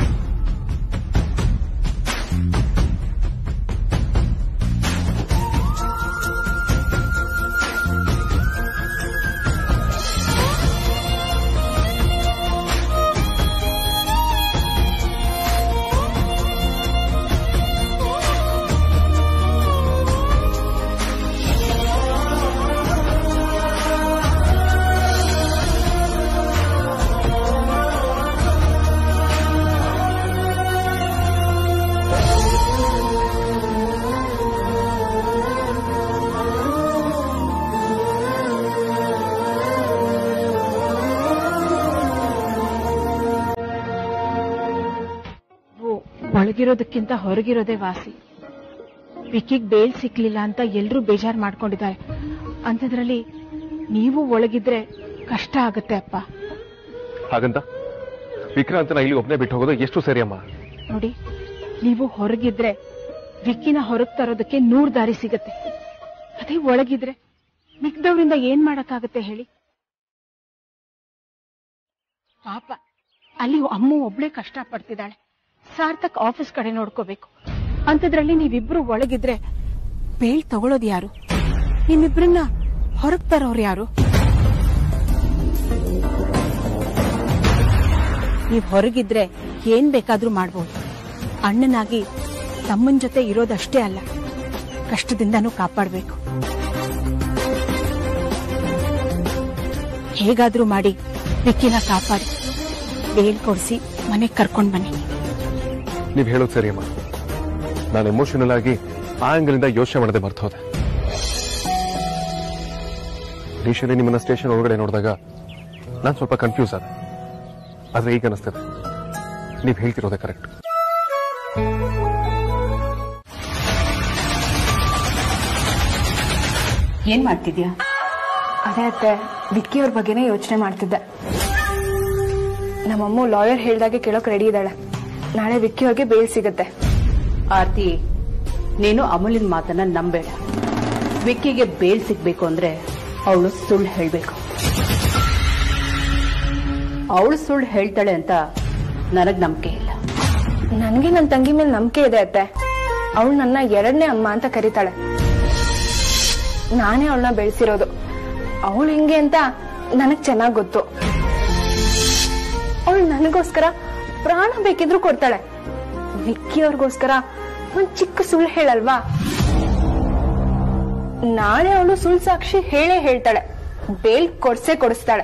ಒಳಗಿರೋದಕ್ಕಿಂತ ಹೊರಗಿರೋದೇ ವಾಸಿ ವಿಕಿಗ್ ಬೇಲ್ ಸಿಕ್ಲಿಲ್ಲ ಅಂತ ಎಲ್ರೂ ಬೇಜಾರ್ ಮಾಡ್ಕೊಂಡಿದ್ದಾರೆ ಅಂಥದ್ರಲ್ಲಿ ನೀವು ಒಳಗಿದ್ರೆ ಕಷ್ಟ ಆಗತ್ತೆ ಅಪ್ಪ ಹಾಗಂತ ವಿಕ್ರಾಂತನ ಇಲ್ಲಿ ಒಬ್ಬನೇ ಬಿಟ್ಟು ಹೋಗೋದು ಎಷ್ಟು ಸರಿ ಅಮ್ಮ ನೋಡಿ ನೀವು ಹೊರಗಿದ್ರೆ ವಿಕ್ಕಿನ ಹೊರಗ್ ತರೋದಕ್ಕೆ ನೂರ್ ದಾರಿ ಸಿಗತ್ತೆ ಅದೇ ಒಳಗಿದ್ರೆ ಮಿಕ್ದವ್ರಿಂದ ಏನ್ ಮಾಡಕ್ಕಾಗತ್ತೆ ಹೇಳಿ ಪಾಪ ಅಲ್ಲಿ ಅಮ್ಮ ಒಬ್ಳೆ ಕಷ್ಟ ಪಡ್ತಿದ್ದಾಳೆ ಸಾರ್ಥಕ್ ಆಫೀಸ್ ಕಡೆ ನೋಡ್ಕೋಬೇಕು ಅಂಥದ್ರಲ್ಲಿ ನೀವಿಬ್ರು ಒಳಗಿದ್ರೆ ಬೇಳ್ ತಗೊಳೋದು ಯಾರು ನಿಮ್ಮಿಬ್ರನ್ನ ಹೊರಗ್ ತರೋರು ಯಾರು ನೀವ್ ಹೊರಗಿದ್ರೆ ಏನ್ ಬೇಕಾದ್ರೂ ಮಾಡ್ಬೋದು ಅಣ್ಣನಾಗಿ ತಮ್ಮನ್ ಜೊತೆ ಇರೋದಷ್ಟೇ ಅಲ್ಲ ಕಷ್ಟದಿಂದನೂ ಕಾಪಾಡ್ಬೇಕು ಹೇಗಾದ್ರೂ ಮಾಡಿ ವಿಕ್ಕಿನ ಕಾಪಾಡಿ ಬೇಲ್ ಕೊಡಿಸಿ ಮನೆಗ್ ಕರ್ಕೊಂಡ್ ಬನ್ನಿ ನೀವು ಹೇಳೋದು ಸರಿ ಅಮ್ಮ ನಾನು ಎಮೋಷನಲ್ ಆಗಿ ಆ ಆಂಗಲ್ ಇಂದ ಯೋಚನೆ ಮಾಡದೆ ಮರ್ತು ಹೋದೆ ಇನಿಷಿಯಲಿ ನಿಮ್ಮನ್ನ ಸ್ಟೇಷನ್ ಒಳಗಡೆ ನೋಡಿದಾಗ ನಾನು ಸ್ವಲ್ಪ ಕನ್ಫ್ಯೂಸ್ ಆದೆ ಆದ್ರೆ ಈಗ ಅನಿಸ್ತದೆ ನೀವು ಹೇಳ್ತಿರೋದೇ ಕರೆಕ್ಟ್ ಏನ್ ಮಾಡ್ತಿದ್ಯಾ ಅದೇ ಅತ್ತೆ ವಿಕ್ಕಿ ಅವ್ರ ಬಗ್ಗೆನೇ ಯೋಚನೆ ಮಾಡ್ತಿದ್ದೆ ನಮ್ಮಮ್ಮ ಲಾಯರ್ ಹೇಳ್ದಾಗೆ ಕೇಳೋಕ್ ರೆಡಿ ಇದ್ದಾಳೆ ನಾಳೆ ವಿಕ್ಕಿ ಅವ್ರಿಗೆ ಬೇಲ್ ಸಿಗುತ್ತೆ ಆರ್ತಿ ನೀನು ಅಮೂಲಿನ ಮಾತನ್ನ ನಂಬೇಡ ವಿಕ್ಕಿಗೆ ಬೇಲ್ ಸಿಗ್ಬೇಕು ಅಂದ್ರೆ ಅವಳು ಸುಳ್ಳು ಹೇಳ್ಬೇಕು ಅವಳು ಸುಳ್ಳು ಹೇಳ್ತಾಳೆ ಅಂತ ನನಗ್ ನಂಬಿಕೆ ಇಲ್ಲ ನನಗೆ ನನ್ನ ತಂಗಿ ಮೇಲೆ ನಂಬಿಕೆ ಇದೆ ಅತ್ತೆ ಅವಳು ನನ್ನ ಎರಡನೇ ಅಮ್ಮ ಅಂತ ಕರೀತಾಳೆ ನಾನೇ ಅವಳನ್ನ ಬೆಳೆಸಿರೋದು ಅವಳು ಹಿಂಗೆ ಅಂತ ನನಗ್ ಚೆನ್ನಾಗ್ ಗೊತ್ತು ಅವಳು ನನಗೋಸ್ಕರ ಪ್ರಾಣ ಬೇಕಿದ್ರು ಕೊಡ್ತಾಳೆ ವಿಕ್ಕಿ ಅವ್ರಿಗೋಸ್ಕರ ಒಂದ್ ಚಿಕ್ಕ ಸುಳ್ಳು ಹೇಳಲ್ವಾ ನಾಳೆ ಅವಳು ಸುಳ್ಳು ಸಾಕ್ಷಿ ಹೇಳೇ ಹೇಳ್ತಾಳೆ ಬೇಲ್ ಕೊಡ್ಸೇ ಕೊಡಿಸ್ತಾಳೆ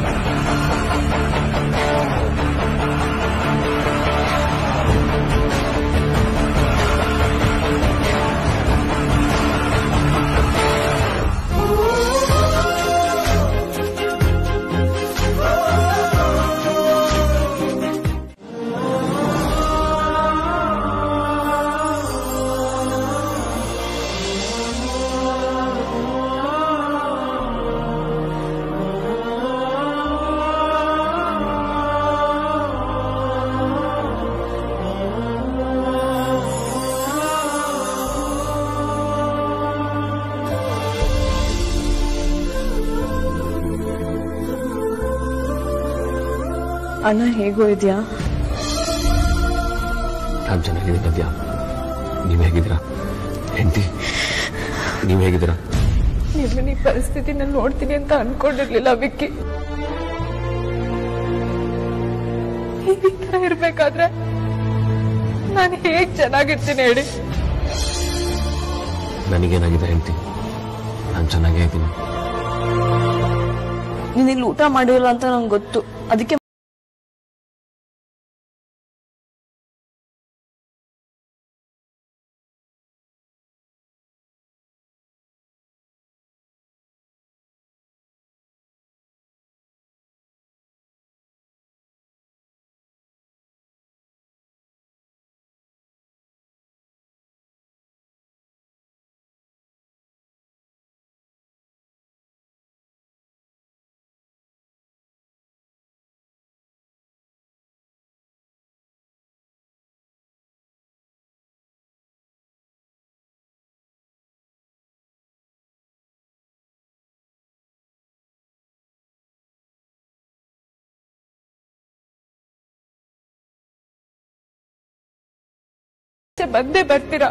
ಅಣ್ಣ ಹೇಗೋ ಇದೆಯಾ ನಾನು ಚೆನ್ನಾಗಿದ್ದೀನಿ ನದ್ಯಾ ನೀವ್ ಹೇಗಿದ್ದೀರಾ ಹೆಂಡತಿ ನೀವ್ ಹೇಗಿದ್ದೀರಾ ನಿಮ್ಮನ್ನ ಈ ಪರಿಸ್ಥಿತಿನ ನೋಡ್ತೀನಿ ಅಂತ ಅನ್ಕೊಂಡಿರ್ಲಿಲ್ಲ ವಿಕ್ಕಿ ಈ ತರ ಇರ್ಬೇಕಾದ್ರೆ ನಾನು ಹೇಗ್ ಚೆನ್ನಾಗಿರ್ತೀನಿ ಹೇಳಿ ನನಗೇನಾಗಿದೆ ಹೆಂಡತಿ ನಾನು ಚೆನ್ನಾಗೇ ಇದ್ದೀನಿ ನೀನ್ ಇಲ್ಲಿ ಊಟ ಮಾಡಿರಲ್ಲ ಅಂತ ನಂಗೆ ಗೊತ್ತು ಅದಕ್ಕೆ ಆಚೆ ಬಂದೇ ಬರ್ತೀರಾ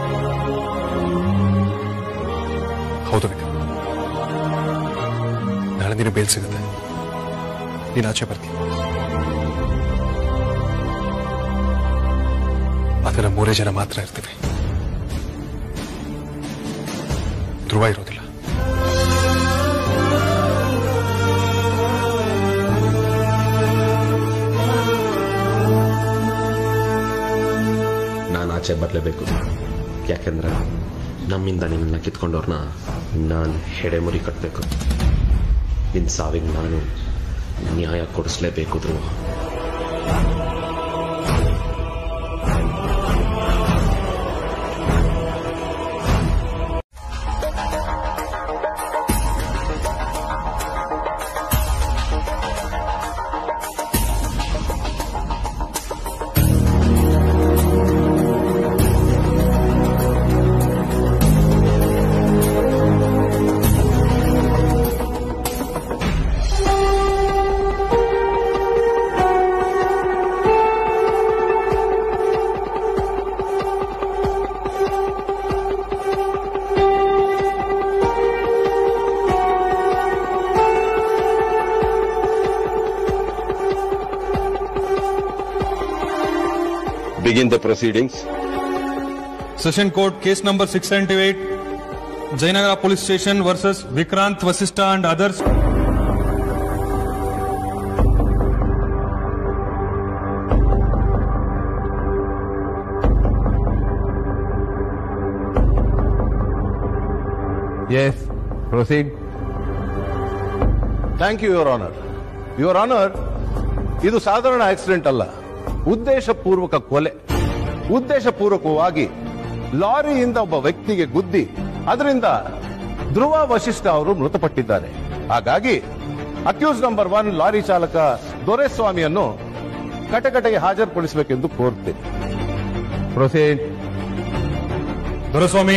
ಹೌದು ವಿಕ ನಾಳೆ ನೀನು ಬೇಲ್ ಸಿಗುತ್ತೆ ನೀನು ಆಚೆ ಬರ್ತೀನಿ ಆದರೆ ನಾವು ಮೂರೇ ಜನ ಮಾತ್ರ ಇರ್ತೀವಿ ಧ್ರುವ ಇರೋದಿಲ್ಲ ನಾನು ಆಚೆ ಬರಲೇಬೇಕು ಯಾಕೆಂದ್ರೆ ನಮ್ಮಿಂದ ನಿನ್ನ ಕಿತ್ಕೊಂಡವ್ರನ್ನ ನಾನು ಹೆಡೆಮುರಿ ಕಟ್ಟಬೇಕು ನಿನ್ನ ಸಾವಿಗೆ ನಾನು ನ್ಯಾಯ ಕೊಡಿಸ್ಲೇಬೇಕು Dhruva Begin the proceedings. Session Court case number 678 Jayanagara Police Station versus Vikrant Vasista and others. Yes, proceed. Thank you your honour your honour ಇದು ಸಾಧಾರಣ ಆಕ್ಸಿಡೆಂಟ್ ಅಲ್ಲ ಉದ್ದೇಶಪೂರ್ವಕ ಕೊಲೆ ಉದ್ದೇಶಪೂರ್ವಕವಾಗಿ ಲಾರಿಯಿಂದ ಒಬ್ಬ ವ್ಯಕ್ತಿಗೆ ಗುದ್ದಿ ಅದರಿಂದ ಧ್ರುವ ವಶಿಷ್ಠ ಅವರು ಮೃತಪಟ್ಟಿದ್ದಾರೆ ಹಾಗಾಗಿ ಅಕ್ಯೂಸ್ ನಂಬರ್ ಒನ್ ಲಾರಿ ಚಾಲಕ ದೊರೆಸ್ವಾಮಿಯನ್ನು ಕಟಕಟೆಗೆ ಹಾಜರುಪಡಿಸಬೇಕೆಂದು ಕೋರುತ್ತೇನೆ ಪ್ರೊಸೀಡ್ ದೊರೆಸ್ವಾಮಿ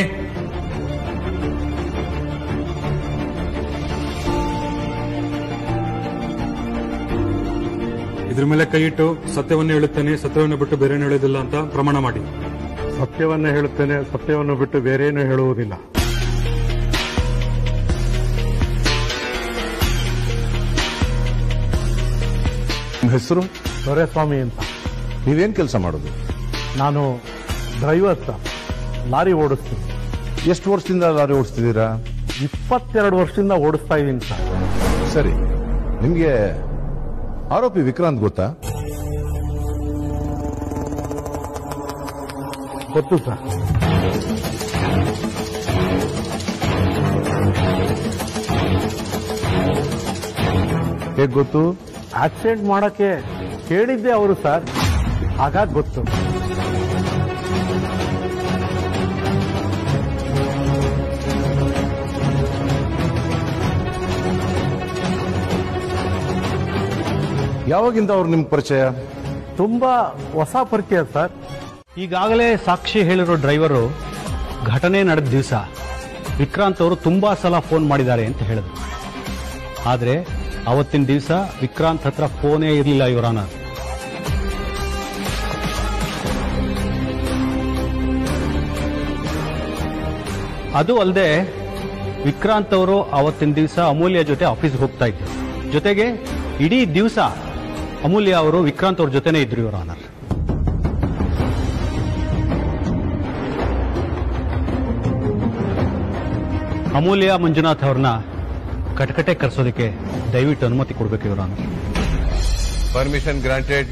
ಇದ್ರ ಮೇಲೆ ಕೈ ಇಟ್ಟು ಸತ್ಯವನ್ನು ಹೇಳುತ್ತೇನೆ ಸತ್ಯವನ್ನು ಬಿಟ್ಟು ಬೇರೆ ಹೇಳೋದಿಲ್ಲ ಅಂತ ಪ್ರಮಾಣ ಮಾಡಿ ಸತ್ಯವನ್ನ ಹೇಳುತ್ತೇನೆ ಸತ್ಯವನ್ನು ಬಿಟ್ಟು ಬೇರೇನು ಹೇಳುವುದಿಲ್ಲ ನಿಮ್ಮ ಹೆಸರು ದೊರೆಸ್ವಾಮಿ ಅಂತ ನೀವೇನ್ ಕೆಲಸ ಮಾಡೋದು ನಾನು ಡ್ರೈವರ್ ಸರ್ ಲಾರಿ ಓಡಿಸ್ತೀನಿ ಎಷ್ಟು ವರ್ಷದಿಂದ ಲಾರಿ ಓಡಿಸ್ತಿದ್ದೀರಾ ಇಪ್ಪತ್ತೆರಡು ವರ್ಷದಿಂದ ಓಡಿಸ್ತಾ ಇದ್ದೀನಿ ಸರ್ ಸರಿ ನಿಮ್ಗೆ ಆರೋಪಿ ವಿಕ್ರಾಂತ್ ಗೊತ್ತಾ ಗೊತ್ತು ಸರ್ ಹೇಗ್ ಗೊತ್ತು ಆಕ್ಸಿಡೆಂಟ್ ಮಾಡಕ್ಕೆ ಕೇಳಿದ್ದೆ ಅವರು ಸರ್ ಹಾಗಾಗಿ ಗೊತ್ತು ಯಾವಾಗಿಂದ ಅವ್ರು ನಿಮ್ಗೆ ಪರಿಚಯ ತುಂಬಾ ಹೊಸ ಪರಿಚಯ ಸರ್ ಈಗಾಗಲೇ ಸಾಕ್ಷಿ ಹೇಳಿರೋ ಡ್ರೈವರು ಘಟನೆ ನಡೆದ ದಿವಸ ವಿಕ್ರಾಂತ್ ಅವರು ತುಂಬಾ ಸಲ ಫೋನ್ ಮಾಡಿದ್ದಾರೆ ಅಂತ ಹೇಳಿದ್ರು ಆದರೆ ಅವತ್ತಿನ ದಿವಸ ವಿಕ್ರಾಂತ್ ಹತ್ರ ಫೋನೇ ಇರಲಿಲ್ಲ ಇವರಾನ ಅದು ಅಲ್ಲದೆ ವಿಕ್ರಾಂತ್ ಅವರು ಅವತ್ತಿನ ದಿವಸ ಅಮೂಲ್ಯ ಜೊತೆ ಆಫೀಸ್ಗೆ ಹೋಗ್ತಾ ಇದ್ರು ಜೊತೆಗೆ ಇಡೀ ದಿವಸ ಅಮೂಲ್ಯ ಅವರು ವಿಕ್ರಾಂತ್ ಅವ್ರ ಜೊತೆನೇ ಇದ್ರು ಇವರ ಆನರ್ ಅಮೂಲ್ಯ ಮಂಜುನಾಥ್ ಅವ್ರನ್ನ ಕಟಕಟೆ ಕರೆಸೋದಕ್ಕೆ ದಯವಿಟ್ಟು ಅನುಮತಿ ಕೊಡಬೇಕು your honour permission granted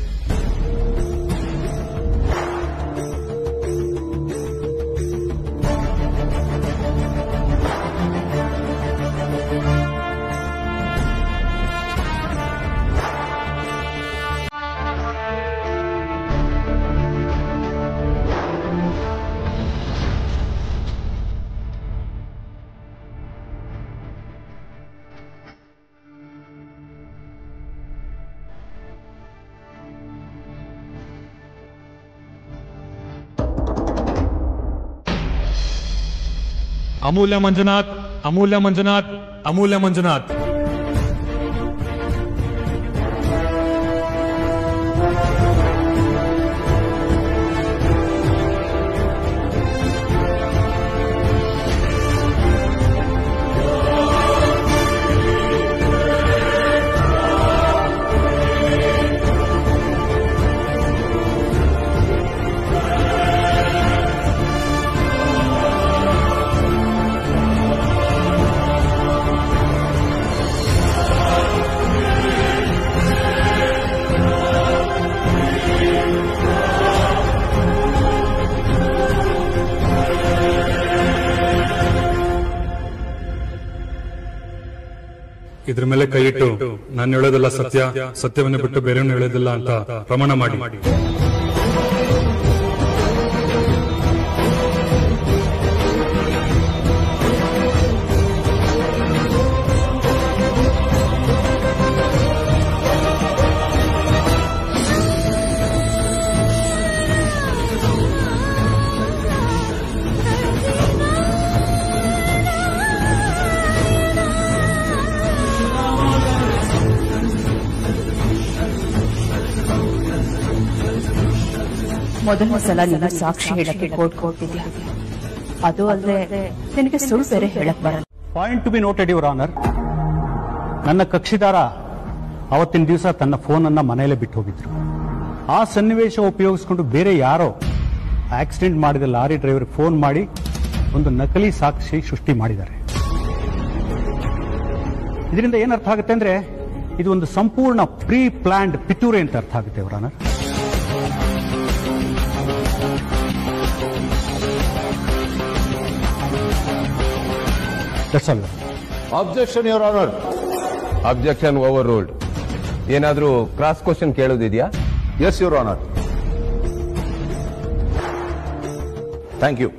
Amulya Manjunath Amulya Manjunath Amulya Manjunath ಇದ್ರ ಮೇಲೆ ಕೈ ಇಟ್ಟು ನಾನು ಹೇಳೋದೆಲ್ಲ ಸತ್ಯ ಸತ್ಯವನ್ನೇ ಬಿಟ್ಟು ಬೇರೆಯನ್ನು ಹೇಳೋದಿಲ್ಲ ಅಂತ ಪ್ರಮಾಣ ಮಾಡಿ ಮೊದಲನೇ ಸಲ ನೀನು ಸಾಕ್ಷಿ ಹೇಳಕ್ಕೆ ಕೋರ್ಟ್ ಹೋಗ್ತಿದ್ಯಾ ಅದು ಅಲ್ಲದೆ ನಿನಗೆ ಸುಳ್ಳು ಬೇರೆ ಹೇಳಕ್ ಬರಲ್ಲ point to be noted your honour ನನ್ನ ಕಕ್ಷಿದಾರ ಅವತ್ತಿನ ದಿವಸ ತನ್ನ ಫೋನನ್ನ ಮನೆಯಲ್ಲೇ ಬಿಟ್ಟು ಹೋಗಿದ್ರು ಆ ಸನ್ನಿವೇಶ ಉಪಯೋಗಿಸ್ಕೊಂಡು ಬೇರೆ ಯಾರೋ ಆಕ್ಸಿಡೆಂಟ್ ಮಾಡಿದ ಲಾರಿ ಡ್ರೈವರ್ ಫೋನ್ ಮಾಡಿ ಒಂದು ನಕಲಿ ಸಾಕ್ಷಿ ಸೃಷ್ಟಿ ಮಾಡಿದ್ದಾರೆ ಇದರಿಂದ ಏನ್ ಅರ್ಥ ಆಗುತ್ತೆ ಅಂದ್ರೆ ಇದು ಒಂದು ಸಂಪೂರ್ಣ ಪ್ರೀ ಪ್ಲಾನ್ಡ್ ಪಿತೂರೆ ಅಂತ ಅರ್ಥ ಆಗುತ್ತೆ ಅವರ honour that's all objection your honour objection overruled ಏನಾದ್ರೂ ಕ್ರಾಸ್ ಕ್ವಶನ್ ಕೇಳೋದಿದ್ಯಾ yes your honour thank you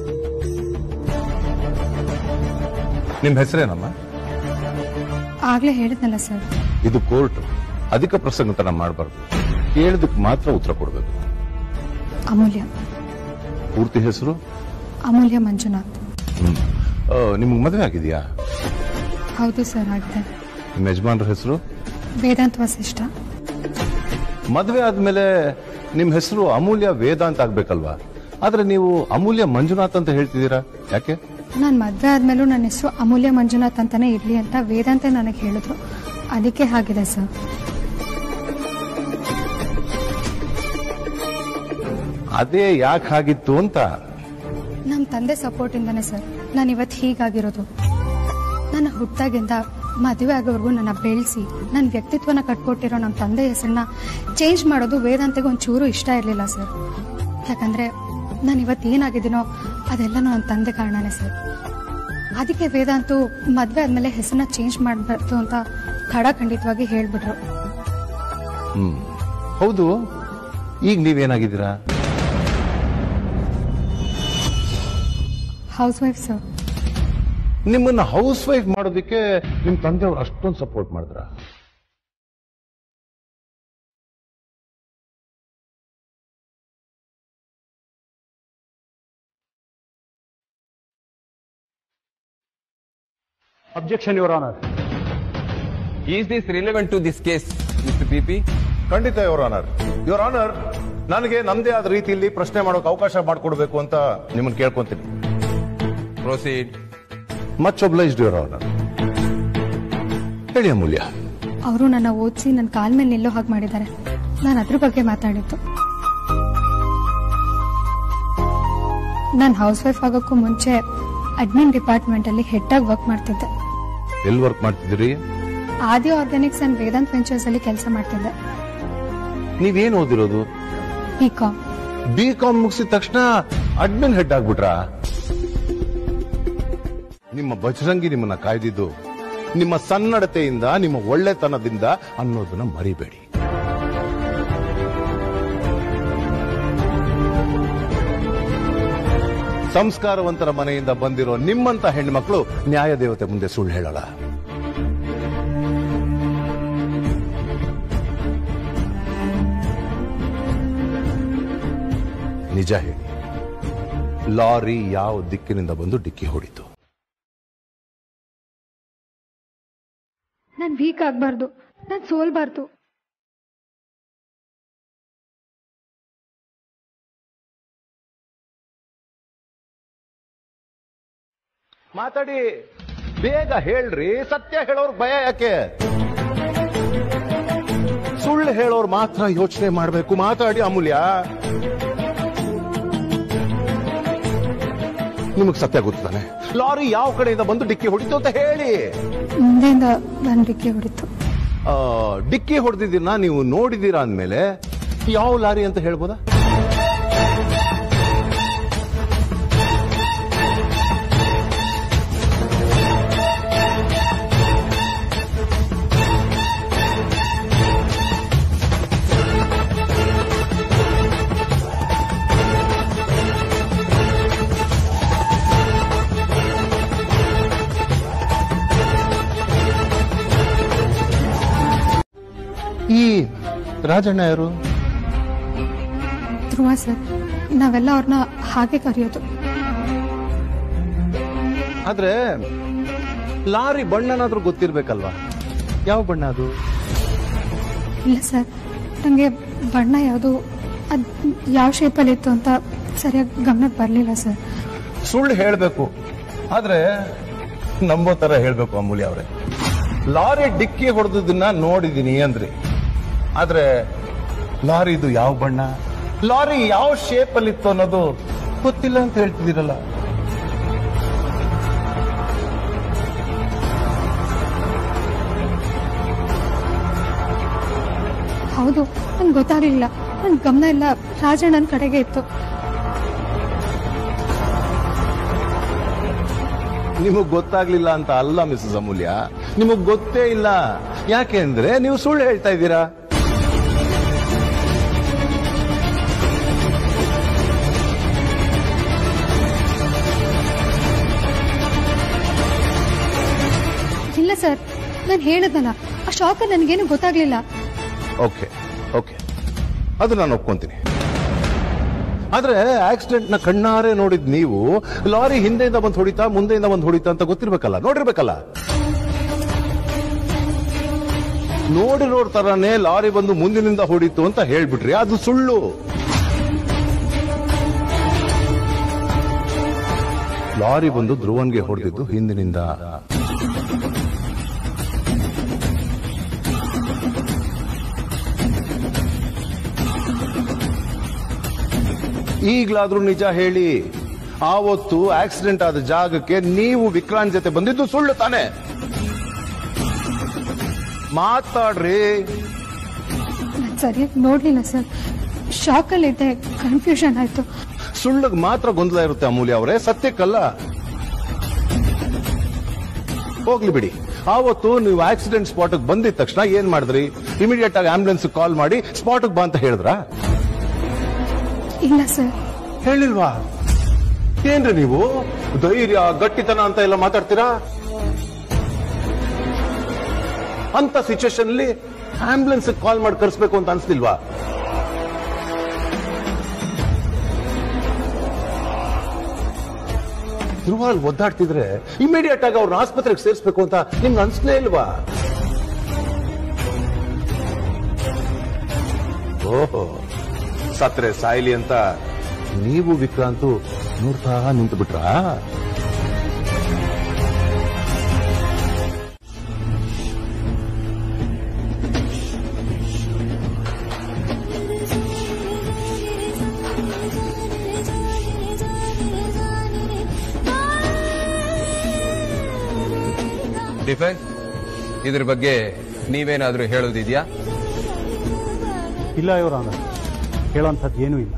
ನಿಮ್ ಹೆಸರೇನಮ್ಮ ಆಗ್ಲೇ ಹೇಳಿದ್ನಲ್ಲ ಸರ್ ಇದು ಕೋರ್ಟ್ ಅಧಿಕ ಪ್ರಸಂಗತನ ಮಾಡಬಾರ್ದು ಕೇಳಿದಕ್ಕೆ ಮಾತ್ರ ಉತ್ತರ ಕೊಡಬೇಕು ಅಮೂಲ್ಯ ಪೂರ್ತಿ ಹೆಸರು ಅಮೂಲ್ಯ ಮಂಜುನಾಥ್ ನಿಮ್ಗೆ ಮದುವೆ ಆಗಿದೆಯಾ ಹೌದು ಸರ್ ಆಗಿದೆ ನಿಮ್ಮ ಯಜಮಾನ್ರ ಹೆಸರು ವೇದಾಂತ್ ವಸಿಷ್ಠ ಮದುವೆ ಆದ್ಮೇಲೆ ನಿಮ್ ಹೆಸರು ಅಮೂಲ್ಯ ವೇದಾಂತ ಆಗ್ಬೇಕಲ್ವಾ ಆದ್ರೆ ನೀವು ಅಮೂಲ್ಯ ಮಂಜುನಾಥ್ ಅಂತ ಹೇಳ್ತಿದ್ದೀರಾ ಯಾಕೆ ನಾನು ಮದುವೆ ಆದ್ಮೇಲೂ ನನ್ನ ಹೆಸರು ಅಮೂಲ್ಯ ಮಂಜುನಾಥ್ ಅಂತಾನೆ ಇರ್ಲಿ ಅಂತ ವೇದಾಂತ ನನಗೆ ಹೇಳಿದ್ರು ಅದಕ್ಕೆ ಹಾಗಿದೆ ಸರ್ ಅದೇ ಯಾಕೆ ಹಾಗಿತ್ತು ಅಂತ ನಮ್ಮ ತಂದೆ ಸಪೋರ್ಟ್ ಇಂದಾನೆ ಸರ್ ನಾನು ಇವತ್ತು ಹೀಗಾಗಿರೋದು ನನ್ನ ಹುಟ್ಟಾಗಿಂದ ಮದುವೆ ಆಗೋವರೆಗೂ ನನ್ನ ಬೆಳೆಸಿ ನನ್ನ ವ್ಯಕ್ತಿತ್ವನ ಕಟ್ಕೊಟ್ಟಿರೋ ನಮ್ಮ ತಂದೆ ಹೆಸರನ್ನ ಚೇಂಜ್ ಮಾಡೋದು ವೇದಾಂತಿಗೆ ಒಂಚೂರು ಇಷ್ಟ ಇರಲಿಲ್ಲ ಸರ್ ಯಾಕಂದ್ರೆ ನಾನು ಇವತ್ತು ಏನಾಗಿದ್ದೀನೋ ಅದೆಲ್ಲ ನನ್ನ ತಂದೆ ಕಾರಣನೇ ಸರ್ ಅದಕ್ಕೆ ವೇದಾಂತು ಮದುವೆ ಆದ್ಮೇಲೆ ಹೆಸರನ್ನ ಚೇಂಜ್ ಮಾಡಬಾರ್ದು ಅಂತ ಖಡಾಖಂಡಿತವಾಗಿ ಹೇಳ್ಬಿಟ್ರು ಹ್ಮ್ ಹೌದು ಈಗ ನೀವೇನಾಗಿದ್ದೀರಾ ಹೌಸ್ ವೈಫ್ ಸರ್ ನಿಮ್ಮನ್ನ ಹೌಸ್ ವೈಫ್ ಮಾಡೋದಕ್ಕೆ ನಿಮ್ ತಂದೆಯವ್ರು ಅಷ್ಟೊಂದು ಸಪೋರ್ಟ್ ಮಾಡಿದ್ರ objection your honour is this relevant to this case mister PP ಖಂಡಿತ ಯುವರ್ ಆನರ್ ಯುವರ್ ಆನರ್ ನನಗೆ ನಮ್ದೇ ಆದ ರೀತಿಯಲ್ಲಿ ಪ್ರಶ್ನೆ ಮಾಡೋಕೆ ಅವಕಾಶ ಮಾಡಿಕೊಡ್ಬೇಕು ಅಂತ ನಿಮ್ಮನ್ನ ಕೇಳ್ಕೊಂತೀನಿ proceed much obliged your honour ಹೇಳಿ ಅಮೂಲ್ಯ ಅವರು ನನ್ನ ಓದಿಸಿ ನನ್ನ ಕಾಲ್ ಮೇಲೆ ನಿಲ್ಲೋ ಹಾಗೆ ಮಾಡಿದ್ದಾರೆ ನಾನು ಅದ್ರ ಬಗ್ಗೆ ಮಾತಾಡಿದ್ದು ನಾನು ಹೌಸ್ ವೈಫ್ ಆಗೋಕ್ಕೂ ಮುಂಚೆ ಅಡ್ಮಿನ್ ಡಿಪಾರ್ಟ್ಮೆಂಟ್ ಅಲ್ಲಿ ಹೆಡ್ ಆಗಿ ವರ್ಕ್ ಮಾಡ್ತಿದ್ದೆ ಎಲ್ಲಿ ವರ್ಕ್ ಮಾಡ್ತಿದ್ರಿ ಆದಿ ಆರ್ಗ್ಯಾನಿಕ್ಸ್ ಅಂಡ್ ವೇದಾಂತ್ ವೆಂಚರ್ಸ್ ಅಲ್ಲಿ ಕೆಲಸ ಮಾಡ್ತಿದ್ದೆ ನೀವೇನ್ ಓದಿರೋದು ಬಿ ಕಾಮ್ ಬಿ ಕಾಮ್ ಮುಗಿಸಿದ ತಕ್ಷಣ ಅಡ್ಮಿನ್ ಹೆಡ್ ಆಗ್ಬಿಟ್ರಾ ನಿಮ್ಮ ಬಜರಂಗಿ ನಿಮ್ಮನ್ನ ಕಾಯ್ದಿದ್ದು ನಿಮ್ಮ ಸನ್ನಡತೆಯಿಂದ ನಿಮ್ಮ ಒಳ್ಳೆತನದಿಂದ ಅನ್ನೋದನ್ನ ಮರಿಬೇಡಿ ಸಂಸ್ಕಾರವಂತರ ಮನೆಯಿಂದ ಬಂದಿರೋ ನಿಮ್ಮಂತ ಹೆಣ್ಮಕ್ಳು ನ್ಯಾಯ ದೇವತೆ ಮುಂದೆ ಸುಳ್ಳು ಹೇಳಲ್ಲ ನಿಜ ಹೇಳಿ ಲಾರಿ ಯಾವ ದಿಕ್ಕಿನಿಂದ ಬಂದು ಡಿಕ್ಕಿ ಹೊಡಿತು ನಾನು ವೀಕ್ ಆಗ್ಬಾರ್ದು ನಾನು ಸೋಲ್ಬಾರ್ದು ಮಾತಾಡಿ ಬೇಗ ಹೇಳ್ರಿ ಸತ್ಯ ಹೇಳೋರ್ ಭಯ ಯಾಕೆ ಸುಳ್ಳು ಹೇಳೋರ್ ಮಾತ್ರ ಯೋಚನೆ ಮಾಡಬೇಕು ಮಾತಾಡಿ ಅಮೂಲ್ಯ ನಿಮಗ್ ಸತ್ಯ ಗೊತ್ತಾನೆ ಲಾರಿ ಯಾವ ಕಡೆಯಿಂದ ಬಂದು ಡಿಕ್ಕಿ ಹೊಡಿತು ಅಂತ ಹೇಳಿ ಮುಂದೆಯಿಂದ ನಾನು ಡಿಕ್ಕಿ ಹೊಡಿತು ಆ, ಡಿಕ್ಕಿ ಹೊಡೆದಿದ್ದೀನ ನೀವು ನೋಡಿದೀರಾ ಅಂದ್ಮೇಲೆ ಯಾವ ಲಾರಿ ಅಂತ ಹೇಳ್ಬೋದಾ ಈ ರಾಜಣ್ಣ ಯಾರು ಧ್ರುವ ಸರ್ ನಾವೆಲ್ಲ ಅವ್ರನ್ನ ಹಾಗೆ ಕರೆಯೋದು ಆದ್ರೆ ಲಾರಿ ಬಣ್ಣನಾದ್ರೂ ಗೊತ್ತಿರ್ಬೇಕಲ್ವಾ ಯಾವ ಬಣ್ಣ ಅದು ಇಲ್ಲ ಸರ್ ನನಗೆ ಬಣ್ಣ ಯಾವುದು ಅದು ಯಾವ ಶೇಪಲ್ಲಿ ಇತ್ತು ಅಂತ ಸರಿಯಾಗಿ ಗಮನಕ್ಕೆ ಬರಲಿಲ್ಲ ಸರ್ ಸುಳ್ಳು ಹೇಳಬೇಕು ಆದ್ರೆ ನಂಬೋ ತರ ಹೇಳ್ಬೇಕು ಅಮೂಲ್ಯ ಅವರೇ ಲಾರಿ ಡಿಕ್ಕಿ ಹೊಡೆದದನ್ನ ನೋಡಿದೀನಿ ಅಂದ್ರಿ ಆದ್ರೆ ಲಾರಿದು ಯಾವ ಬಣ್ಣ ಲಾರಿ ಯಾವ ಶೇಪ್ ಅಲ್ಲಿ ಇತ್ತು ಅನ್ನೋದು ಗೊತ್ತಿಲ್ಲ ಅಂತ ಹೇಳ್ತಿದ್ದೀರಲ್ಲ ಹೌದು ನಂಗೆ ಗೊತ್ತಾಗಲಿಲ್ಲ ನನ್ನ ಗಮನ ಎಲ್ಲ ರಾಜಣ್ಣನ ಕಡೆಗೆ ಇತ್ತು ನಿಮಗ್ ಗೊತ್ತಾಗ್ಲಿಲ್ಲ ಅಂತ ಅಲ್ಲ ಮಿಸಸ್ ಅಮೂಲ್ಯ ನಿಮಗ್ ಗೊತ್ತೇ ಇಲ್ಲ ಯಾಕೆ ಅಂದ್ರೆ ನೀವು ಸುಳ್ಳು ಹೇಳ್ತಾ ಇದ್ದೀರಾ ಇಲ್ಲ ಸರ್ ನಾನು ಹೇಳಿದ್ನಲ್ಲ ಆ ಶಾಕ್ ನನಗೇನು ಗೊತ್ತಾಗ್ಲಿಲ್ಲ ಓಕೆ ಓಕೆ ಅದು ನಾನು ಒಪ್ಕೊಂತೀನಿ ಆದ್ರೆ ಆಕ್ಸಿಡೆಂಟ್ ನ ಕಣ್ಣಾರೆ ನೋಡಿದ್ ನೀವು ಲಾರಿ ಹಿಂದೆಯಿಂದ ಬಂದು ಹೊಡಿತಾ ಮುಂದೆಯಿಂದ ಬಂದು ಹೊಡಿತಾ ಅಂತ ಗೊತ್ತಿರ್ಬೇಕಲ್ಲ ನೋಡಿರ್ಬೇಕಲ್ಲ ನೋಡಿರೋರ್ ತರಾನೇ ಲಾರಿ ಬಂದು ಮುಂದಿನಿಂದ ಹೊಡಿತು ಅಂತ ಹೇಳ್ಬಿಟ್ರಿ ಅದು ಸುಳ್ಳು ಲಾರಿ ಬಂದು ಧ್ರುವನ್ಗೆ ಹೊಡೆದಿದ್ದು ಹಿಂದಿನಿಂದ ಈಗ್ಲಾದ್ರೂ ನಿಜ ಹೇಳಿ ಆವತ್ತು ಆಕ್ಸಿಡೆಂಟ್ ಆದ ಜಾಗಕ್ಕೆ ನೀವು ವಿಕ್ರಾಂತ್ ಜೊತೆ ಬಂದಿದ್ದು ಸುಳ್ಳು ತಾನೆ ಮಾತಾಡ್ರಿ ನಾನು ಸರಿಯಾಗಿ ನೋಡ್ಲಿಲ್ಲ ಸರ್ ಶಾಕಲ್ಲಿದ್ದೆ ಕನ್ಫ್ಯೂಷನ್ ಆಯ್ತು ಸುಳ್ಳಿಗೆ ಮಾತ್ರ ಗೊಂದಲ ಇರುತ್ತೆ ಅಮೂಲ್ಯ ಅವರೇ ಸತ್ಯಕ್ಕಲ್ಲ ಹೋಗ್ಲಿ ಬಿಡಿ ಆವತ್ತು ನೀವು ಆಕ್ಸಿಡೆಂಟ್ ಸ್ಪಾಟ್ಗೆ ಬಂದಿದ ತಕ್ಷಣ ಏನ್ ಮಾಡಿದ್ರಿ ಇಮಿಡಿಯೇಟ್ ಆಗಿ ಆಂಬುಲೆನ್ಸ್ ಕಾಲ್ ಮಾಡಿ ಸ್ಪಾಟ್ಗೆ ಬಾ ಅಂತ ಹೇಳಿದ್ರಾ ಇಲ್ಲ ಸರ್ ಹೇಳಿಲ್ವಾ ಏನ್ರಿ ನೀವು ಧೈರ್ಯ ಗಟ್ಟಿತನ ಅಂತ ಎಲ್ಲ ಮಾತಾಡ್ತೀರಾ ಅಂತ ಸಿಚುವೇಶನ್ ಅಲ್ಲಿ ಆಂಬುಲೆನ್ಸ್ ಕಾಲ್ ಮಾಡಿ ಕರ್ಸ್ಬೇಕು ಅಂತ ಅನ್ಸ್ತಿಲ್ವಾ ಧ್ರುವ ಅಲ್ಲಿ ಒದ್ದಾಡ್ತಿದ್ರೆ ಇಮಿಡಿಯೇಟ್ ಆಗಿ ಅವ್ರನ್ನ ಆಸ್ಪತ್ರೆಗೆ ಸೇರಿಸ್ಬೇಕು ಅಂತ ನಿಮ್ಗೆ ಅನ್ಸ್ಲೇ ಇಲ್ವಾ ಓಹೋ ಸತ್ರೆ ಸಾಯ್ಲಿ ಅಂತ ನೀವು ವಿಕ್ರಾಂತು ನೋಡ್ತಾ ನಿಂತು ಬಿಟ್ರಾ ಡಿಫೆನ್ಸ್ ಇದ್ರ ಬಗ್ಗೆ ನೀವೇನಾದ್ರೂ ಹೇಳೋದಿದ್ಯಾ ಇಲ್ಲ ಇವರ ಹೇಳೋಂಥದ್ದು ಏನೂ ಇಲ್ಲ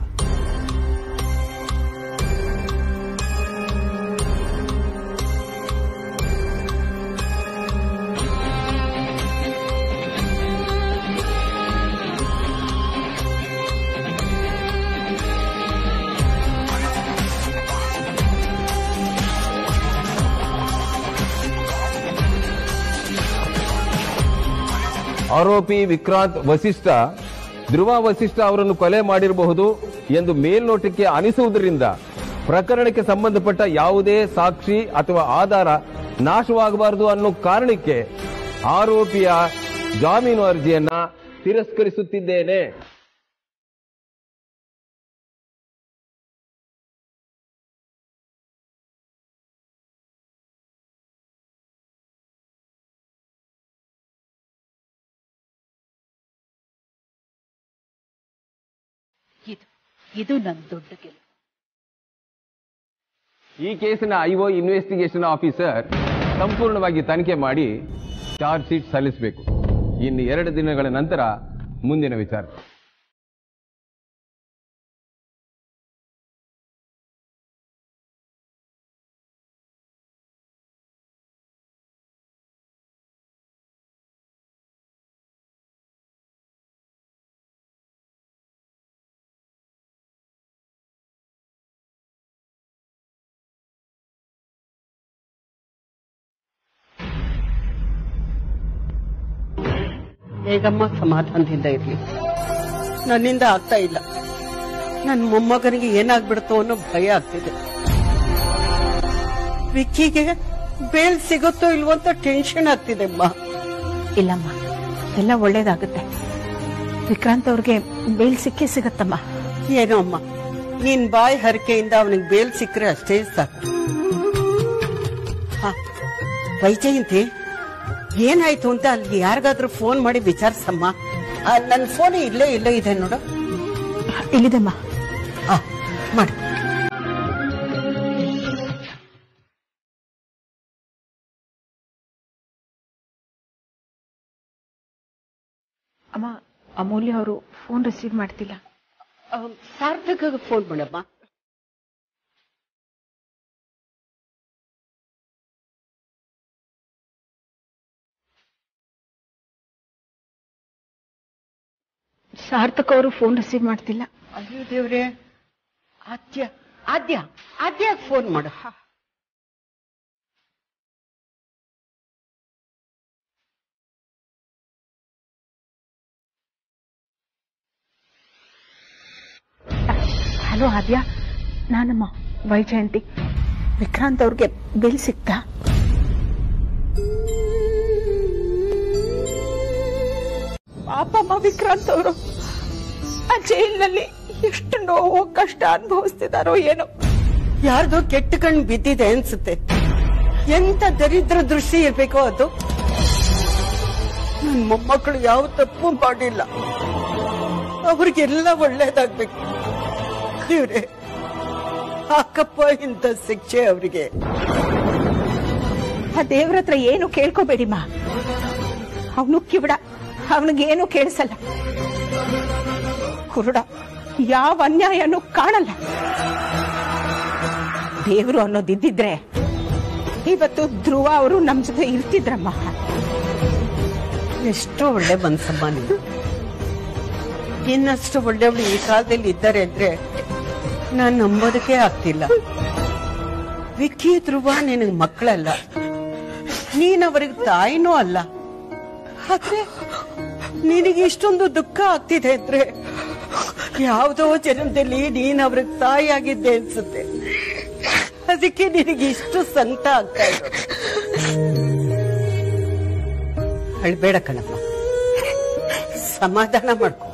ಆರೋಪಿ ವಿಕ್ರಾಂತ್ ವಸಿಷ್ಠ ಧ್ರುವ ವಸಿಷ್ಠ ಅವರನ್ನು ಕೊಲೆ ಮಾಡಿರಬಹುದು ಎಂದು ಮೇಲ್ನೋಟಕ್ಕೆ ಅನಿಸುವುದರಿಂದ ಪ್ರಕರಣಕ್ಕೆ ಸಂಬಂಧಪಟ್ಟ ಯಾವುದೇ ಸಾಕ್ಷಿ ಅಥವಾ ಆಧಾರ ನಾಶವಾಗಬಾರದು ಅನ್ನೋ ಕಾರಣಕ್ಕೆ ಆರೋಪಿಯ ಜಾಮೀನು ಅರ್ಜಿಯನ್ನ ತಿರಸ್ಕರಿಸುತ್ತಿದ್ದೇನೆ ಇದು ಇದು ನನ್ನ ದೊಡ್ಡ ಗೆಲುವು ಈ ಕೇಸಿನ ಐಒ ಇನ್ವೆಸ್ಟಿಗೇಷನ್ ಆಫೀಸರ್ ಸಂಪೂರ್ಣವಾಗಿ ತನಿಖೆ ಮಾಡಿ ಚಾರ್ಜ್ ಶೀಟ್ ಸಲ್ಲಿಸಬೇಕು ಇನ್ನು ಎರಡು ದಿನಗಳ ನಂತರ ಮುಂದಿನ ವಿಚಾರ ಬೇಗಮ್ಮ ಸಮಾಧಾನದಿಂದ ಇರ್ಲಿ ನನ್ನಿಂದ ಆಗ್ತಾ ಇಲ್ಲ ನನ್ನ ಮೊಮ್ಮಗನಿಗೆ ಏನಾಗ್ಬಿಡ್ತೋ ಅನ್ನೋ ಭಯ ಆಗ್ತಿದೆ ವಿಕ್ಕಿಗೆ ಬೇಲ್ ಸಿಗುತ್ತೋ ಇಲ್ವೋ ಅಂತ ಟೆನ್ಷನ್ ಆಗ್ತಿದೆ ಅಮ್ಮ ಇಲ್ಲಮ್ಮ ಎಲ್ಲ ಒಳ್ಳೇದಾಗುತ್ತೆ ವಿಕ್ರಾಂತ್ ಅವ್ರಿಗೆ ಬೇಲ್ ಸಿಕ್ಕೇ ಸಿಗತ್ತಮ್ಮ ಏನೋ ಅಮ್ಮ ನೀನ್ ಬಾಯಿ ಹರಕೆಯಿಂದ ಅವನಿಗೆ ಬೇಲ್ ಸಿಕ್ಕರೆ ಅಷ್ಟೇ ಸಾಕು ಹ, ವೈಜಯಂತಿ ಏನಾಯ್ತು ಅಂತ ಅಲ್ಲಿ ಯಾರಿಗಾದ್ರೂ ಫೋನ್ ಮಾಡಿ ವಿಚಾರಿಸಮ್ಮ ನನ್ನ ಫೋನ್ ಇಲ್ಲೇ ಇಲ್ಲೇ ಇದೆ ನೋಡು ಇಲ್ಲಿದೆಮ್ಮ ಆ, ಮಾಡು ಅಮ್ಮ ಅಮೂಲ್ಯ ಅವರು ಫೋನ್ ರಿಸೀವ್ ಮಾಡ್ತಿಲ್ಲ ಸಾರ್ಥಕ ಫೋನ್ ಮಾಡಮ್ಮ ಸಾರ್ಥಕ್ ಅವರು ಫೋನ್ ರಿಸೀವ್ ಮಾಡ್ತಿಲ್ಲ ಅಯ್ಯೋ ದೇವ್ರೆ ಆದ್ಯ ಆದ್ಯ ಆದ್ಯ ಫೋನ್ ಮಾಡು ಹಲೋ ಆದ್ಯ ನಾನಮ್ಮ ವೈಜಯಂತಿ ವಿಕ್ರಾಂತ್ ಅವ್ರಿಗೆ ಬಿಲ್ ಸಿಕ್ತಾ ಪಾಪಮ್ಮ ವಿಕ್ರಾಂತ್ ಅವರು ಆ ಜೈಲಿನಲ್ಲಿ ಎಷ್ಟು ನೋವು ಕಷ್ಟ ಅನುಭವಿಸ್ತಿದಾರೋ ಏನೋ ಯಾರ್ದೋ ಕೆಟ್ಟ ಕಣ್ಣು ಬಿದ್ದಿದೆ ಅನ್ಸುತ್ತೆ ಎಂತ ದರಿದ್ರ ದೃಷ್ಟಿ ಇರ್ಬೇಕೋ ಅದು ನನ್ ಮೊಮ್ಮಕ್ಕಳು ಯಾವ ತಪ್ಪು ಮಾಡಿಲ್ಲ ಅವ್ರಿಗೆಲ್ಲ ಒಳ್ಳೇದಾಗ್ಬೇಕು ದೇವ್ರೆ ಹಾಕಪ್ಪ ಇಂಥ ಶಿಕ್ಷೆ ಅವರಿಗೆ ಆ ದೇವ್ರ ಹತ್ರ ಏನು ಕೇಳ್ಕೋಬೇಡಿಮ್ಮ ಅವನು ಕಿವಿಡ ಅವನಿಗೇನು ಕೇಳಿಸಲ್ಲ ಕುರುಡ ಯಾವ ಅನ್ಯಾಯನೂ ಕಾಣಲ್ಲ ದೇವರು ಅನ್ನೋದಿದ್ದಿದ್ರೆ ಇವತ್ತು ಧ್ರುವ ಅವರು ನಮ್ ಜೊತೆ ಇರ್ತಿದ್ರಮ್ಮ ಎಷ್ಟೋ ಒಳ್ಳೆ ಮನ್ಸಮ್ಮ ನೀನು ಇನ್ನಷ್ಟು ಒಳ್ಳೆಯವಳು ಈ ಕಾಲದಲ್ಲಿ ಇದ್ದಾರೆ ಅಂದ್ರೆ ನಾನ್ ನಂಬೋದಕ್ಕೆ ಆಗ್ತಿಲ್ಲ ವಿಕ್ಕಿ ಧ್ರುವ ನಿನಗ್ ಮಕ್ಕಳಲ್ಲ ನೀನ್ ಅವ್ರಿಗೆ ತಾಯಿನೂ ಅಲ್ಲ ಆದ್ರೆ ನಿನಗೆ ಇಷ್ಟೊಂದು ದುಃಖ ಆಗ್ತಿದೆ ಅಂದ್ರೆ ಯಾವುದೋ ಜನ್ಮದಲ್ಲಿ ನೀನ್ ಅವ್ರಿಗೆ ತಾಯಿ ಆಗಿದ್ದೆ ಅನ್ಸುತ್ತೆ ಅದಕ್ಕೆ ನಿನಗೆ ಇಷ್ಟು ಸಂತ ಆಗ್ತಾ ಇರೋದು ಅಳ್ಬೇಡ ಕಣಪ್ಪ ಸಮಾಧಾನ ಮಾಡ್ಕೊ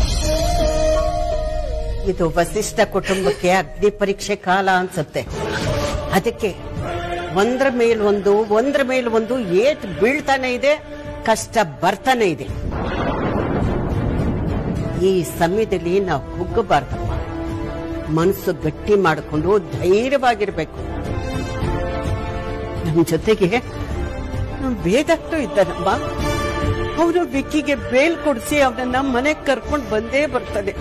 ಇದು ವಸಿಷ್ಠ ಕುಟುಂಬಕ್ಕೆ ಅಗ್ನಿ ಪರೀಕ್ಷೆ ಕಾಲ ಅನ್ಸುತ್ತೆ ಅದಕ್ಕೆ ಒಂದ್ರ ಮೇಲ್ ಒಂದು ಒಂದ್ರ ಮೇಲ್ ಒಂದು ಏಟ್ ಬೀಳ್ತಾನೆ ಇದೆ ಕಷ್ಟ ಬರ್ತಾನೆ ಇದೆ ಈ ಸಮಯದಲ್ಲಿ ನಾವು ಕುಗ್ಗಬಾರ್ದಮ್ಮ ಮನಸ್ಸು ಗಟ್ಟಿ ಮಾಡಿಕೊಂಡು ಧೈರ್ಯವಾಗಿರ್ಬೇಕು ನಮ್ ಜೊತೆಗೆ ನಮ್ ವೇದಕ್ಕೂ ಇದ್ದಾನಮ್ಮ ಅವನು ವಿಕ್ಕಿಗೆ ಬೇಲ್ ಕೊಡಿಸಿ ಅವನನ್ನ ಮನೆಗ್ ಕರ್ಕೊಂಡು ಬಂದೇ ಬರ್ತಾನೆ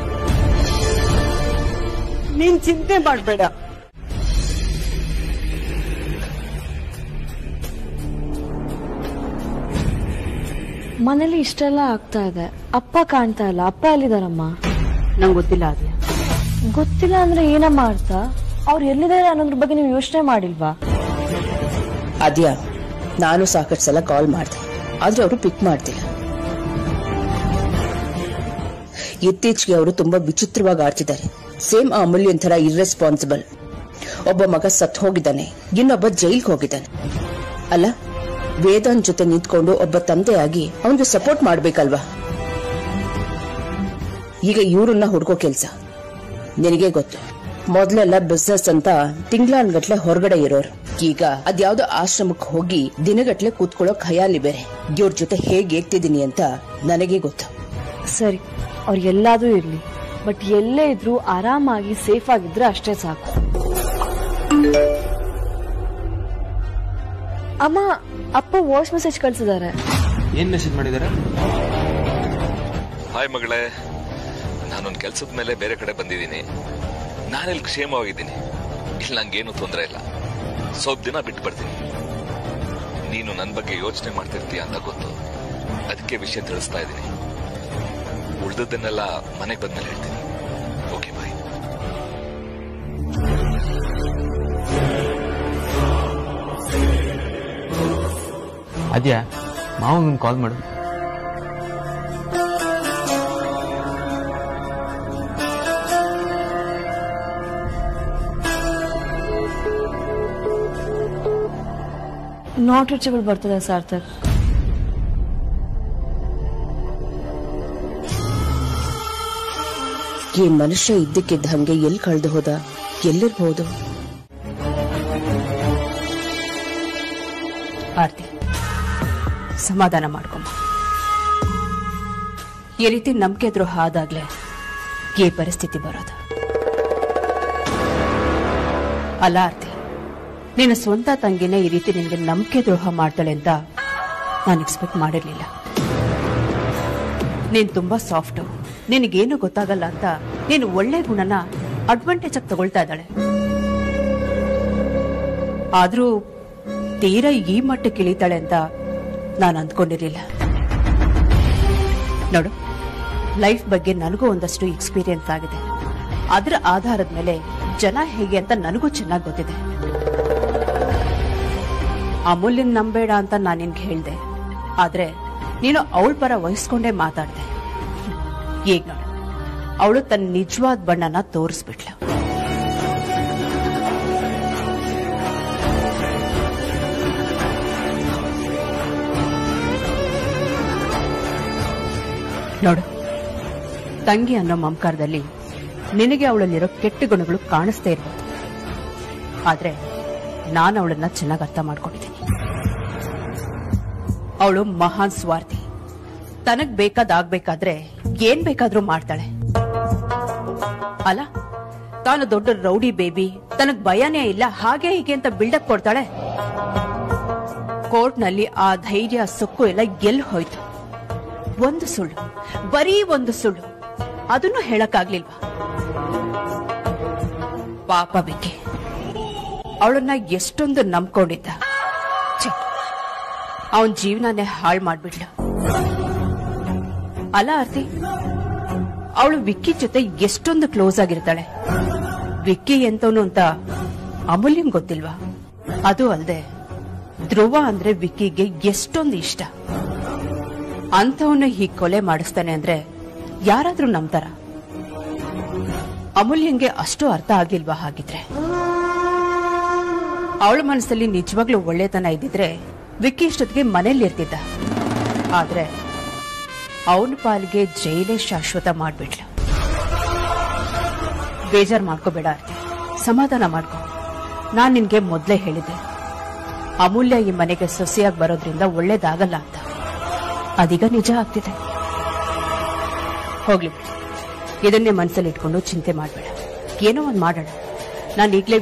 ನೀನ್ ಚಿಂತೆ ಮಾಡ್ಬೇಡ ಮನೇಲಿ ಇಷ್ಟೆಲ್ಲ ಆಗ್ತಾ ಇದೆ ಅಪ್ಪ ಕಾಣ್ತಾ ಇಲ್ಲ ಅಪ್ಪ ಎಲ್ಲಿದಾರಮ್ಮ ನಂಗೆ ಗೊತ್ತಿಲ್ಲ ಅದೇ ಗೊತ್ತಿಲ್ಲ ಅಂದ್ರೆ ಏನಮ್ಮ ಅರ್ಥ ಅವ್ರು ಎಲ್ಲಿದ್ದಾರೆ ಅನ್ನೋದ್ರ ಬಗ್ಗೆ ನೀವು ಯೋಚನೆ ಮಾಡಿಲ್ವಾ ಅದ್ಯಾ ನಾನು ಸಾಕಷ್ಟು ಸಲ ಕಾಲ್ ಮಾಡಿದೆ ಆದ್ರೆ ಅವರು ಪಿಕ್ ಮಾಡ್ತಿಲ್ಲ ಇತ್ತೀಚೆಗೆ ಅವರು ತುಂಬಾ ವಿಚಿತ್ರವಾಗಿ ಆಡ್ತಿದ್ದಾರೆ ಸೇಮ್ ಆ ಅಮೂಲ್ಯನ್ ಥರ ಇರ್ರೆಸ್ಪಾನ್ಸಿಬಲ್ ಒಬ್ಬ ಮಗ ಸತ್ ಹೋಗಿದ್ದಾನೆ ಇನ್ನೊಬ್ಬ ಜೈಲ್ಗೆ ಹೋಗಿದ್ದಾನೆ ಅಲ್ಲ ವೇದಾಂತ್ ಜೊತೆ ನಿಂತ್ಕೊಂಡು ಒಬ್ಬ ತಂದೆಯಾಗಿ ಅವನಿಗೆ ಸಪೋರ್ಟ್ ಮಾಡ್ಬೇಕಲ್ವಾ ಈಗ ಇವ್ರನ್ನ ಹುಡ್ಕೋ ಕೆಲ್ಸ ನಿನಗೆ ಗೊತ್ತು ಮೊದ್ಲೆಲ್ಲ ಬಿಸ್ನೆಸ್ ಅಂತ ತಿಂಗ್ಳಾನ್ಗಟ್ಲೆ ಹೊರಗಡೆ ಇರೋರು ಈಗ ಅದ್ಯಾವ್ದೋ ಆಶ್ರಮಕ್ಕೆ ಹೋಗಿ ದಿನಗಟ್ಲೆ ಕೂತ್ಕೊಳ್ಳೋ ಖಯಾಲಿ ಬೇರೆ ಇವ್ರ ಜೊತೆ ಹೇಗೆ ಏಗ್ತಿದೀನಿ ಅಂತ ನನಗೆ ಗೊತ್ತು ಸರಿ ಅವ್ರು ಎಲ್ಲಾದ್ರೂ ಇರ್ಲಿ ಬಟ್ ಎಲ್ಲೇ ಇದ್ರು ಆರಾಮಾಗಿ ಸೇಫ್ ಆಗಿದ್ರೆ ಅಷ್ಟೇ ಸಾಕು ಅಮ್ಮ ಅಪ್ಪ ವಾಯ್ಸ್ ಮೆಸೇಜ್ ಕಳ್ಸಿದ್ದಾರೆ ಏನ್ ಮೆಸೇಜ್ ಮಾಡಿದಾರೆ ಹಾಯ್ ಮಗಳೇ ನಾನೊಂದು ಕೆಲ್ಸದ ಮೇಲೆ ಬೇರೆ ಕಡೆ ಬಂದಿದ್ದೀನಿ ನಾನೆಲ್ಲಿ ಕ್ಷೇಮವಾಗಿದ್ದೀನಿ ಇಲ್ಲಿ ನಂಗೇನು ತೊಂದರೆ ಇಲ್ಲ ಸ್ವಲ್ಪ ದಿನ ಬಿಟ್ಟು ಬರ್ತೀನಿ ನೀನು ನನ್ನ ಬಗ್ಗೆ ಯೋಚನೆ ಮಾಡ್ತಿರ್ತೀಯ ಅಂತ ಗೊತ್ತು ಅದಕ್ಕೆ ವಿಷಯ ತಿಳಿಸ್ತಾ ಇದ್ದೀನಿ ಉಳ್ದದ್ದನ್ನೆಲ್ಲ ಮನೆಗೆ ಬಂದ್ಮೇಲೆ ಹೇಳ್ತೀನಿ ಓಕೆ ಬಾಯ್ ಅದ್ಯಾ ಮಾವಂಗ್ ಕಾಲ್ ಮಾಡು ನಾಟ್ ರೀಚಬಲ್ ಬರ್ತದೆ ಸಾರ್ಥಕ್ ಈ ಮನುಷ್ಯ ಇದ್ದಕ್ಕಿದ್ದ ಹಂಗೆ ಎಲ್ಲಿ ಕಳೆದು ಹೋದ ಎಲ್ಲಿರ್ಬೋದು ಆರ್ತಿ ಸಮಾಧಾನ ಮಾಡ್ಕೊಂಬ ಈ ರೀತಿ ನಂಬಿಕೆ ದ್ರೋಹ ಆದಾಗ್ಲೇ ಈ ಪರಿಸ್ಥಿತಿ ಬರೋದು ಅಲ್ಲ ಆರ್ತಿ ನಿನ್ನ ಸ್ವಂತ ತಂಗಿನೇ ಈ ರೀತಿ ನಿನಗೆ ನಂಬಿಕೆ ದ್ರೋಹ ಮಾಡ್ತಾಳೆ ಅಂತ ನಾನು ಎಕ್ಸ್ಪೆಕ್ಟ್ ಮಾಡಿರ್ಲಿಲ್ಲ ನೀನ್ ತುಂಬಾ ಸಾಫ್ಟು ನಿನಗೇನು ಗೊತ್ತಾಗಲ್ಲ ಅಂತ ನೀನು ಒಳ್ಳೆ ಗುಣನ ಅಡ್ವಾಂಟೇಜ್ ಆಗಿ ತಗೊಳ್ತಾ ಇದ್ದಾಳೆ ಆದ್ರೂ ತೀರಾ ಈ ಮಟ್ಟಕ್ಕೆ ಇಳಿತಾಳೆ ಅಂತ ನಾನು ಅಂದ್ಕೊಂಡಿರ್ಲಿಲ್ಲ ನೋಡು ಲೈಫ್ ಬಗ್ಗೆ ನನಗೂ ಒಂದಷ್ಟು ಎಕ್ಸ್ಪೀರಿಯನ್ಸ್ ಆಗಿದೆ ಅದರ ಆಧಾರದ ಮೇಲೆ ಜನ ಹೇಗೆ ಅಂತ ನನಗೂ ಚೆನ್ನಾಗಿ ಗೊತ್ತಿದೆ ಅಮೂಲ್ಯನ್ ನಂಬೇಡ ಅಂತ ನಾನು ನಿನ್ಗೆ ಹೇಳ್ದೆ ಆದ್ರೆ ನೀನು ಅವಳ ಪರ ವಹಿಸ್ಕೊಂಡೇ ಮಾತಾಡ್ದೆ ಈಗ ನೋಡು ಅವಳು ತನ್ನ ನಿಜವಾದ ಬಣ್ಣನ ತೋರಿಸ್ಬಿಟ್ಲು ನೋಡು ತಂಗಿ ಅನ್ನೋ ಮಮಕಾರದಲ್ಲಿ ನಿನಗೆ ಅವಳಲ್ಲಿರೋ ಕೆಟ್ಟ ಗುಣಗಳು ಕಾಣಿಸ್ತೇ ಇರ್ಬೋದು ಆದ್ರೆ ನಾನು ಅವಳನ್ನ ಚೆನ್ನಾಗಿ ಅರ್ಥ ಮಾಡ್ಕೊಂಡಿದ್ದೀನಿ ಅವಳು ಮಹಾನ್ ಸ್ವಾರ್ಥಿ ತನಗ್ ಬೇಕಾದಾಗ್ಬೇಕಾದ್ರೆ ಏನ್ ಬೇಕಾದ್ರೂ ಮಾಡ್ತಾಳೆ ಅಲ್ಲ ತಾನು ದೊಡ್ಡ ರೌಡಿ ಬೇಬಿ ತನಗ್ ಭಯನೇ ಇಲ್ಲ ಹಾಗೆ ಹೀಗೆ ಅಂತ ಬಿಲ್ಡಪ್ ಕೊಡ್ತಾಳೆ ಕೋರ್ಟ್ನಲ್ಲಿ ಆ ಧೈರ್ಯ ಸೊಕ್ಕು ಎಲ್ಲ ಎಲ್ಲಿ ಹೋಯ್ತು ಒಂದು ಸುಳ್ಳು ಬರೀ ಒಂದು ಸುಳ್ಳು ಅದನ್ನು ಹೇಳಕ್ಕಾಗ್ಲಿಲ್ವಾ ಪಾಪ ವಿಕ್ಕಿ ಅವಳನ್ನ ಎಷ್ಟೊಂದು ನಂಬ್ಕೊಂಡಿದ್ದ ಅವನ್ ಜೀವನನೇ ಹಾಳು ಮಾಡ್ಬಿಡ್ಲು ಅಲ್ಲ ಆರ್ತಿ ಅವಳು ವಿಕ್ಕಿ ಜೊತೆ ಎಷ್ಟೊಂದು ಕ್ಲೋಸ್ ಆಗಿರ್ತಾಳೆ ವಿಕ್ಕಿ ಎಂತವನು ಅಂತ ಅಮೂಲ್ಯಂ ಗೊತ್ತಿಲ್ವಾ ಅದು ಅಲ್ದೆ ಧ್ರುವ ಅಂದ್ರೆ ವಿಕ್ಕಿಗೆ ಎಷ್ಟೊಂದು ಇಷ್ಟ ಅಂಥವನ್ನ ಹೀಗ್ ಕೊಲೆ ಮಾಡಿಸ್ತಾನೆ ಅಂದ್ರೆ ಯಾರಾದ್ರೂ ನಂಬ್ತಾರ ಅಮೂಲ್ಯಂಗೆ ಅಷ್ಟು ಅರ್ಥ ಆಗಿಲ್ವಾ ಹಾಗಿದ್ರೆ ಅವಳ ಮನಸ್ಸಲ್ಲಿ ನಿಜವಾಗ್ಲೂ ಒಳ್ಳೆತನ ಇದ್ದಿದ್ರೆ ವಿಕ್ಕಿ ಇಷ್ಟೊತ್ತಿಗೆ ಮನೇಲಿ ಇರ್ತಿದ್ದ ಆದ್ರೆ ಅವನ ಪಾಲಿಗೆ ಜೈಲೇ ಶಾಶ್ವತ ಮಾಡ್ಬಿಟ್ಲು ಬೇಜಾರ್ ಮಾಡ್ಕೋಬೇಡ ಆರ್ತಿ ಸಮಾಧಾನ ಮಾಡ್ಕೊ ನಾನ್ ನಿನ್ಗೆ ಮೊದ್ಲೇ ಹೇಳಿದ್ದೆ ಅಮೂಲ್ಯ ಈ ಮನೆಗೆ ಸೊಸೆಯಾಗಿ ಬರೋದ್ರಿಂದ ಒಳ್ಳೇದಾಗಲ್ಲ ಅಂತ ಅದೀಗ ನಿಜ ಆಗ್ತಿದೆ ಹೋಗ್ಲಿ ಬಿಡು. ಇದನ್ನೇ ಮನಸ್ಸಲ್ಲಿ ಇಟ್ಕೊಂಡು ಚಿಂತೆ ಮಾಡಬೇಡ ಏನೋ ಒಂದ್ ಮಾಡೋಣ ನಾನು ಈಗಲೇ